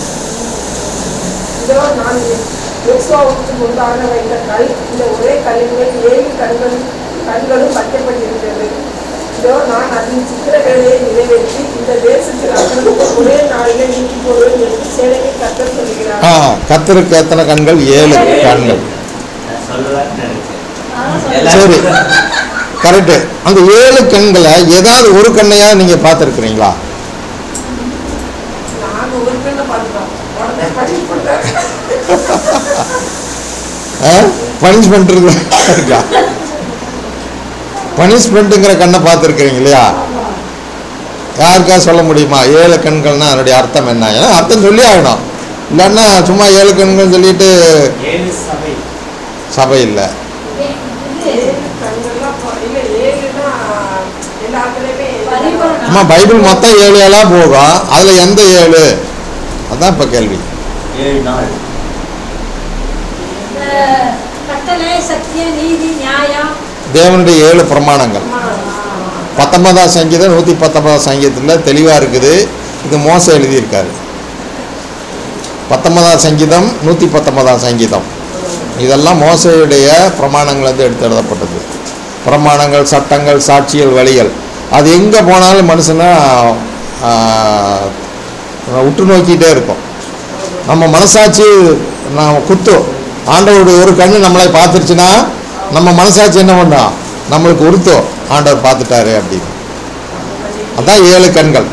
இதோ நான் யோசுவாவுக்கு முன்பாக வைத்த கல் இந்த ஒரே கல்லின் மேல் ஏழு கண்களும் கண்களும் வைக்கப்பட்டிருக்கிறது இதோ நான் அதன் சித்திர வேலையை நிறைவேற்றி இந்த தேசத்தில் அவர்களுக்கு ஒரே நாளிலே நீக்கி போடுவேன் என்று சேனையை கத்தர் சொல்கிறார் ஆ கத்தருக்கு எத்தனை கண்கள் ஏழு கண்கள் நான் சொல்லலாம்னு நினைச்சேன் நானும் சொல்றேன். எல்லாரும் சரி. கரெக்டு அந்த ஏழு கண்களை ஏதாவது ஒரு கண்ணையாவது நீங்கள் பார்த்துருக்குறீங்களா நாங்க ஒரு கண்ணை பார்த்துட்டோம் உடனே படிச்சு போட்டார் பனிஷ்மெண்ட் இருக்கா பனிஷ்மெண்ட்டுங்கிற கண்ணை பார்த்துருக்குறீங்க இல்லையா யாருக்கா சொல்ல முடியுமா ஏழு கண்கள்னா அதனுடைய அர்த்தம் என்ன ஏன்னா அர்த்தம் சொல்லி ஆகணும் இல்லைன்னா சும்மா ஏழு கண்கள் சொல்லிட்டு ஏழு சபை சபை இல்லை இது கண்ணெல்லாம் பா- இல்ல ஏழுன்னா எல்லாத்துலயுமே பரிபூரணம். அம்மா பைபிள் மொத்தம் ஏழு ஏழா போகும் அதில் எந்த ஏழு அதான் இப்போ கேள்வி ஏழு நாள் இந்த கட்டளை சத்தியம் நீதி நியாயம் தேவனுடைய ஏழு பிரமாணங்கள் பத்தொன்பதாம் சங்கீதம் நூற்றி பத்தொன்பதாம் சங்கீதத்தில் தெளிவாக இருக்குது இது மோச எழுதியிருக்காரு பத்தொன்பதாம் சங்கீதம் நூற்றி பத்தொன்பதாம் சங்கீதம் இதெல்லாம் மோசையுடைய பிரமாணங்கள் வந்து எடுத்து எழுதப்பட்டது பிரமாணங்கள் சட்டங்கள் சாட்சியல் வழிகள் அது எங்கே போனாலும் மனுஷனை ஆஹ், உற்று நோக்கிட்டே இருக்கும் நம்ம மனசாட்சி நாம் குத்தும் ஆண்டவருடைய ஒரு கண்ணு நம்மளை பார்த்துருச்சுன்னா நம்ம மனசாட்சி என்ன பண்ணோம் நம்மளுக்கு உறுத்தும் ஆண்டவர் பார்த்துட்டாரு அப்படின்னு அதான் ஏழு கண்கள்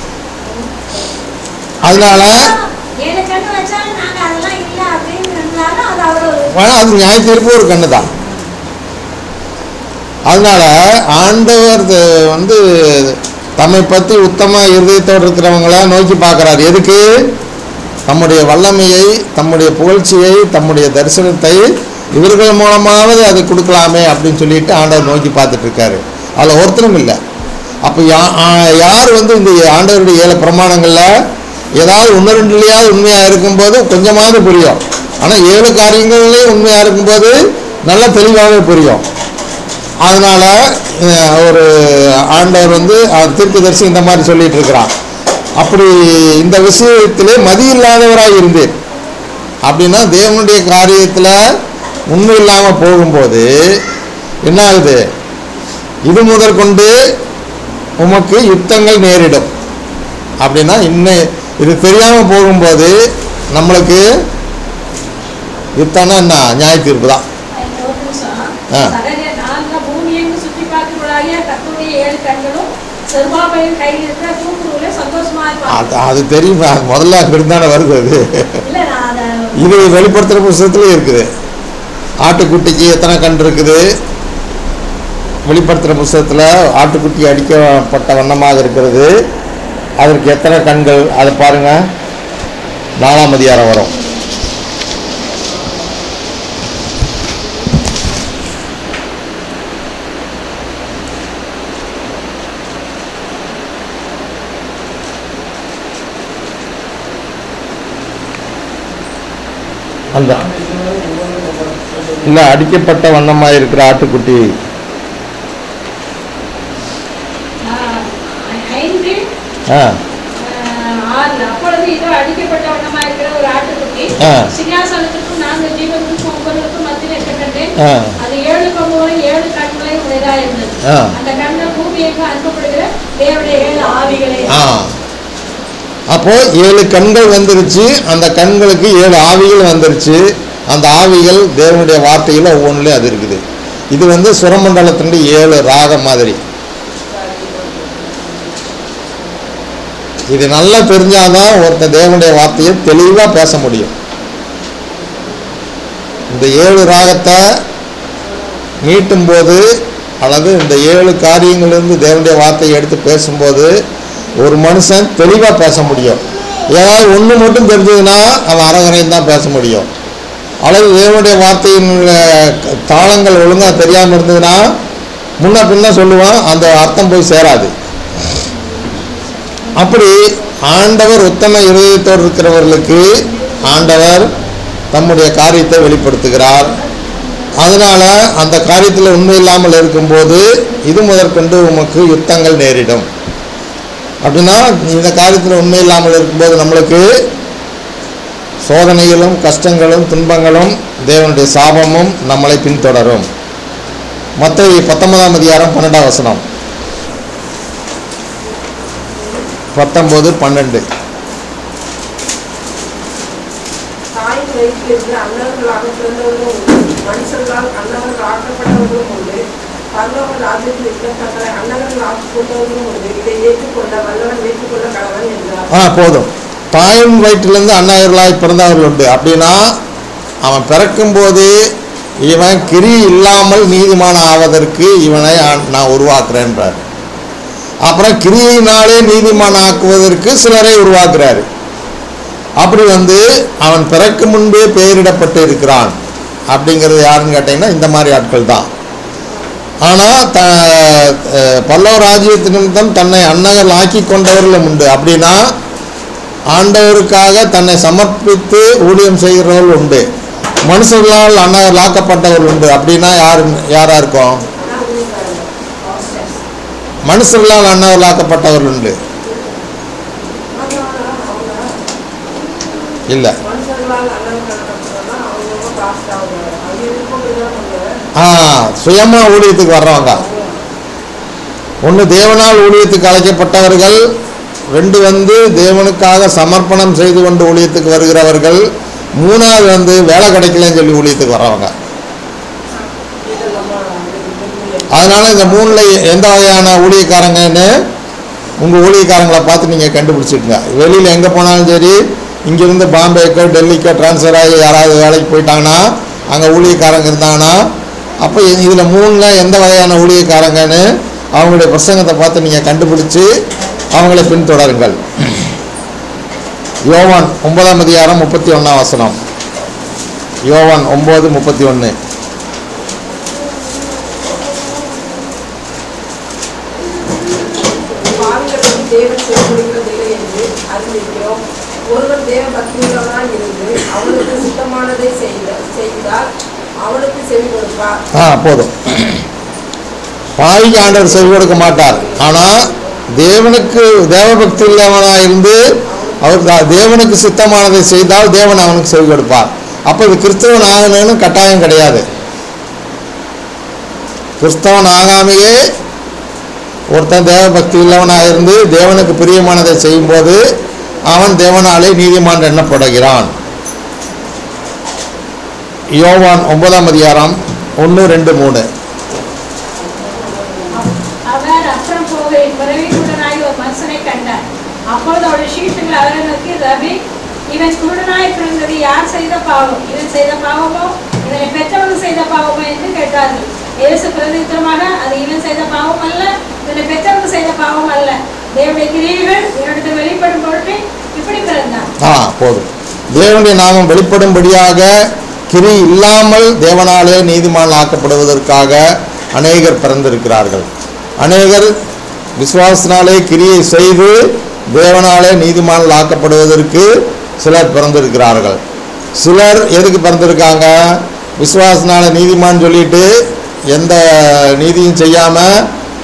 அதனால ஏழு கண்ணு வச்சாலும் நாங்க அதெல்லாம் இல்ல அப்படின்னு இருந்தாலும் அது அவரோட ஆனா அது நியாய தீர்ப்பு ஒரு கண்ணு தான் அதனால ஆண்டவர் த- வந்து தம்மை பற்றி உத்தம இருதயத்தோடு இருக்கிறவங்கள நோக்கி பார்க்குறாரு எதுக்கு தம்முடைய வல்லமையை தம்முடைய புகழ்ச்சியை தம்முடைய தரிசனத்தை இவர்கள் மூலமாவது அதை கொடுக்கலாமே அப்படின்னு சொல்லிட்டு ஆண்டவர் நோக்கி பார்த்துட்டு இருக்காரு அதில் ஒருத்தரும் இல்லை அப்போ யா ஆ- யார் வந்து இந்த ஆண்டவருடைய ஏழு பிரமாணங்களில் ஏதாவது ஒன்று ரெண்டுலையாவது உண்மையாக இருக்கும்போது கொஞ்சமாவது புரியும் ஆனால் ஏழு காரியங்கள்லேயும் உண்மையாக இருக்கும்போது நல்லா தெளிவாகவே புரியும் அதனால அஹ், ஒரு ஆண்டவர் வந்து தீர்க்கதரிசி இந்த மாதிரி சொல்லிட்டு இருக்கிறான் அப்படி இந்த விஷயத்திலே மதி இல்லாதவராக இருந்தேன் அப்படின்னா தேவனுடைய காரியத்தில் உண்மை இல்லாமல் போகும்போது என்ன ஆகுது இது முதற்கொண்டு உமக்கு யுத்தங்கள் நேரிடும் அப்படின்னா இன்னும் இது தெரியாமல் போகும்போது நம்மளுக்கு யுத்தம்னா என்ன நியாய தீர்ப்பு தான் இந்த ஒரு நிமிஷம். ஆ. சகல நான்கு பூமியெங்கும் சுற்றி பார்க்கிறவர்களாகிய கர்த்தருடைய ஏழு கண்களும் செருபாபேலின் கையில் இருக்கிற தூக்குருவிலே சந்தோஷமா இருப்பாங்க அது அது தெரியும் அது முதல்ல அப்படித்தானே வருது அது இல்ல நான் அதை இது வெளிப்படுத்துகிற புஸ்தகத்துலேயும் இருக்குது ஆட்டுக்குட்டிக்கு எத்தனை கண் இருக்குது வெளிப்படுத்துகிற புஸ்தகத்தில் ஆட்டுக்குட்டி அடிக்கப்பட்ட வண்ணமாக இருக்கிறது அதற்கு எத்தனை கண்கள் அதை பாருங்க நாலாம் அதிகாரம் வரும் அந்த இல்லை அடிக்கப்பட்ட வண்ணமாக இருக்கிற ஆட்டுக்குட்டி ஆ, ஐந்து ஆ ஆஹ், ஆறு அப்பொழுது இதோ அடிக்கப்பட்ட வண்ணமா இருக்கிற ஒரு ஆட்டுக்குட்டி ஆ. சிங்காசனத்துக்கும் நான்கு ஜீவனுக்கும் ஒவ்வொருக்கும் மத்தியில் கண்டேன் ஆ அது ஏழு கொம்புகளும் ஏழு கண்களையும் உடையதா இருந்தது ஆ. அந்த கண்கள் பூமி எங்கும் அனுப்பப்படுகிற தேவனுடைய ஏழு ஆவிகளை ஆ அப்போ ஏழு கண்கள் வந்துருச்சு அந்த கண்களுக்கு ஏழு ஆவிகள் வந்துருச்சு அந்த ஆவிகள் தேவனுடைய வார்த்தையில் ஒவ்வொன்றுலையும் அது இருக்குது இது வந்து சுரமண்டலத்தினுடைய ஏழு ராகம் மாதிரி இது நல்லா தெரிஞ்சாதான் ஒருத்தன் தேவனுடைய வார்த்தையை தெளிவாக பேச முடியும் இந்த ஏழு ராகத்தை மீட்டும்போது அல்லது இந்த ஏழு காரியங்களிலிருந்து தேவனுடைய வார்த்தையை எடுத்து பேசும்போது ஒரு மனுஷன் தெளிவாக பேச முடியும் ஏதாவது ஒன்று மட்டும் தெரிஞ்சதுன்னா அவன் அரகரையும் தான் பேச முடியும் அல்லது தேவனுடைய வார்த்தையின் அஹ், தாளங்கள் ஒழுங்காக தெரியாமல் இருந்ததுன்னா முன்ன பின்ன சொல்லுவான் அந்த அர்த்தம் போய் சேராது அப்படி ஆண்டவர் உத்தம இருதயத்தோடு இருக்கிறவர்களுக்கு ஆண்டவர் தம்முடைய காரியத்தை வெளிப்படுத்துகிறார் அதனால அந்த காரியத்தில் உண்மை இல்லாமல் இருக்கும்போது இது முதற்கொண்டு உமக்கு யுத்தங்கள் நேரிடும் அப்படின்னா இந்த காரியத்தில் உண்மை இல்லாமல் இருக்கும்போது நம்மளுக்கு சோதனைகளும் கஷ்டங்களும் துன்பங்களும் தேவனுடைய சாபமும் நம்மளை பின்தொடரும் மற்ற பத்தொன்பதாம் அதிகாரம் பன்னெண்டாம் வசனம் பத்தொம்போது பன்னெண்டு தாயின் வயிற்றிலிருந்து அன்னவர்களாக பிறந்தவர்களும் உண்டு மனுஷர்களால் அன்னவர்கள் ஆக்கப்பட்டவர்களும் உண்டு பரலோக ராஜ்யத்தில் இருக்கிற தங்களை அன்னவர்கள் ஆக்கிக் கொண்டவர்களும் உண்டு இதை ஏற்றுக்கொண்ட வல்லவன் ஏற்றுக்கொள்ள கடவன் என்றார் ஆ போதும் தாயின் வயிற்றிலிருந்து அன்னாயர்களாய் பிறந்தவர்கள் உண்டு அப்படின்னா அவன் பிறக்கும்போது இவன் கிரி இல்லாமல் நீதிமான் ஆவதற்கு இவனை ஆ- நான் உருவாக்குறேன்றார் அப்புறம் கிரியினாலே நீதிமான் ஆக்குவதற்கு சிலரை உருவாக்குறாரு அப்படி வந்து அவன் பிறக்கும் முன்பே பெயரிடப்பட்டு இருக்கிறான் அப்படிங்கிறது யாருன்னு கேட்டிங்கன்னா இந்த மாதிரி ஆட்கள் தான் ஆனால் த அஹ், பல்லவ ராஜ்யத்து நிமித்தம் தன்னை அன்னகல் ஆக்கி கொண்டவர்களும் உண்டு அப்படின்னா ஆண்டவருக்காக தன்னை சமர்ப்பித்து ஊழியம் செய்கிறவர்கள் உண்டு மனுஷர்களால் அன்னகல் ஆக்கப்பட்டவர்கள் உண்டு அப்படின்னா யார் யாரா இருக்கும் ஆனால் ஊழியக்காரங்க பாஸ்டர்ஸ் மனுஷர்களால் அன்னகல் ஆக்கப்பட்டவர்கள் உண்டு அதனால அவங்க இல்லை மனுஷர்களால் அன்னவர்கள் ஆக்கப்பட்டவர்கள் அவங்க பாஸ்ட் ஆகுறாங்க அது விருப்பப்படிதான் பண்ணுவாங்க ஆ சுயமாக ஊழியத்துக்கு வர்றவங்க ஒன்று தேவனால் ஊழியத்துக்கு அழைக்கப்பட்டவர்கள் ரெண்டு வந்து தேவனுக்காக சமர்ப்பணம் செய்து கொண்டு ஊழியத்துக்கு வருகிறவர்கள் மூணாவது வந்து வேலை கிடைக்கலன்னு சொல்லி ஊழியத்துக்கு வர்றவங்க இது நம்ம விரும்புகிறோம். அதனால இந்த மூணில் எந்த வகையான ஊழியக்காரங்கன்னு உங்கள் ஊழியக்காரங்களை பார்த்து நீங்கள் கண்டுபிடிச்சிடுங்க வெளியில் எங்கே போனாலும் சரி இங்கேருந்து பாம்பேக்கோ டெல்லிக்கோ ட்ரான்ஸ்ஃபர் ஆகி யாராவது வேலைக்கு போயிட்டாங்கன்னா அங்கே ஊழியக்காரங்க இருந்தாங்கன்னா அப்போ இதில் மூணில் எந்த வகையான ஊழியக்காரங்கன்னு அவங்களுடைய பிரசங்கத்தை பார்த்து நீங்கள் கண்டுபிடிச்சு அவங்களை பின்தொடருங்கள் யோவான் ஒன்பதாம் அதிகாரம் முப்பத்தி ஒன்றாம் வசனம் யோவான் ஒம்பது முப்பத்தி ஒன்று பாவிகளுக்கு தேவன் செயல்படுகிறதில்லை என்று அறிந்திருக்கிறோம் ஒருவன் தேவ பக்தியுள்ளவனாய் இருந்து அவனுக்கு சுத்தமானதை செய்த செய்தால் அவனுக்கு செவி கொடுப்பார் ஆ போதும் பாவிக்கு ஆண்டவர் செவி கொடுக்க மாட்டார் ஆனால் தேவனுக்கு தேவபக்தி உள்ளவனாக இருந்து அவர் தா- தேவனுக்கு சித்தமானதை செய்தால் தேவன் அவனுக்கு செவி கொடுப்பார் அப்போ இது கிறிஸ்தவன் ஆகணும்னு கட்டாயம் கிடையாது கிறிஸ்தவன் ஆகாமையே ஒருத்தன் தேவபக்தி உள்ளவனாக இருந்து தேவனுக்கு பிரியமானதை செய்யும்போது அவன் தேவனாலே நீதிமான் எண்ணப்படுகிறான் யோவான் ஒன்பதாம் அதிகாரம் ஒன்று ரெண்டு மூணு அவர் அப்புறம் போகையில் பிறவிக்குடனாய் ஒரு மனுஷனை கண்டார் அப்பொழுது அவருடைய சீஷர்கள் அவரை நோக்கி ரவி இவன் குருடனாய் பிறந்தது யார் செய்த பாவம் இவன் செய்த பாவமோ இதனை பெற்றவன் செய்த பாவமோ என்று கேட்டார்கள் இயேசு பிரதித்திரமாக அது இவன் செய்த பாவம் அல்ல இதனை பெற்றவன் செய்த பாவம் அல்ல தேவனுடைய கிரியைகள் இவனிடத்தில் வெளிப்படும் பொருட்டு இப்படி பிறந்தான் ஆ போதும் தேவனுடைய நாமம் வெளிப்படும்படியாக கிரி இல்லாமல் தேவனாலே நீதிமான் ஆக்கப்படுவதற்காக அநேகர் பிறந்திருக்கிறார்கள் அநேகர் விசுவாசத்தினாலே கிரியை செய்து தேவனாலே நீதிமான் ஆக்கப்படுவதற்கு சிலர் பிறந்திருக்கிறார்கள் சிலர் எதுக்கு பிறந்திருக்காங்க விசுவாசனால நீதிமான் சொல்லிட்டு எந்த நீதியும் செய்யாமல்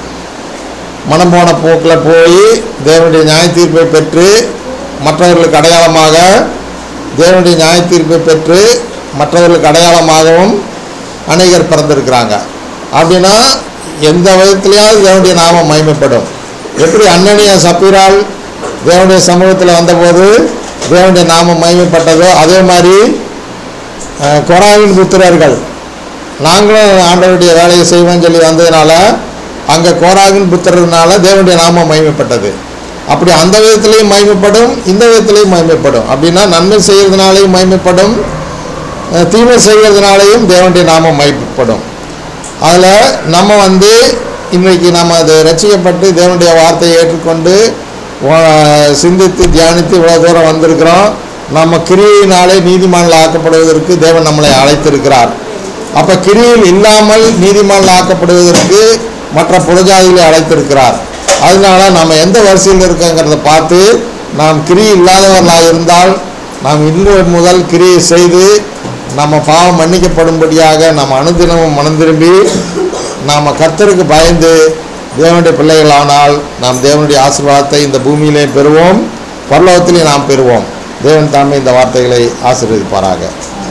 மனம் போன போக்கில் போய் தேவனுடைய நியாய தீர்ப்பை பெற்று மற்றவர்களுக்கு அடையாளமாக தேவனுடைய நியாய தீர்ப்பை பெற்று மற்றவர்களுக்கு அடையாளமாகவும் அநேகர் பிறந்திருக்கிறாங்க அப்படின்னா எந்த விதத்துலையாவது தேவனுடைய நாமம் மகிமைப்படும் எப்படி அன்னனிய சப்பீரால் தேவனுடைய சமூகத்தில் வந்தபோது தேவனுடைய நாமம் மகிமைப்பட்டதோ அதே மாதிரி அஹ், கொராவின் புத்திரர்கள் நாங்களும் ஆண்டவருடைய வேலையை செய்வோம்னு சொல்லி வந்ததுனால அங்கே கோராகின் புத்திரனால தேவனுடைய நாமம் மகிமைப்பட்டது அப்படி அந்த விதத்திலையும் மகிமைப்படும் இந்த விதத்திலையும் மகிமைப்படும் அப்படின்னா நன்மை செய்கிறதுனாலையும் மகிமைப்படும் அஹ், தீமை செய்கிறதுனாலையும் தேவனுடைய நாமம் மகிமைப்படும் அதில் நம்ம வந்து இன்றைக்கு நம்ம அது ரசிக்கப்பட்டு தேவனுடைய வார்த்தையை ஏற்றுக்கொண்டு வா- சிந்தித்து தியானித்து இவ்வளோ தூரம் வந்திருக்கிறோம் நம்ம கிரியினாலே நீதிமான்கள் ஆக்கப்படுவதற்கு தேவன் நம்மளை அழைத்திருக்கிறார் அப்போ கிரியில் இல்லாமல் நீதிமான்கள் ஆக்கப்படுவதற்கு மற்ற புறஜாதிகளை அழைத்திருக்கிறார் அதனால நம்ம எந்த வரிசையில் இருக்கோங்கிறத பார்த்து நாம் கிரி இல்லாதவர்களாக இருந்தால் நாம் இன்று முதல் கிரியை செய்து நம்ம பாவம் மன்னிக்கப்படும்படியாக நாம் அனுதினமும் மனம் திரும்பி நாம் கர்த்தருக்கு பயந்து தேவனுடைய பிள்ளைகளானால் நாம் தேவனுடைய ஆசீர்வாதத்தை இந்த பூமியிலே பெறுவோம் பரலோகத்திலே நாம் பெறுவோம் தேவன் தாமே இந்த வார்த்தைகளை ஆசீர்வதிப்பாராக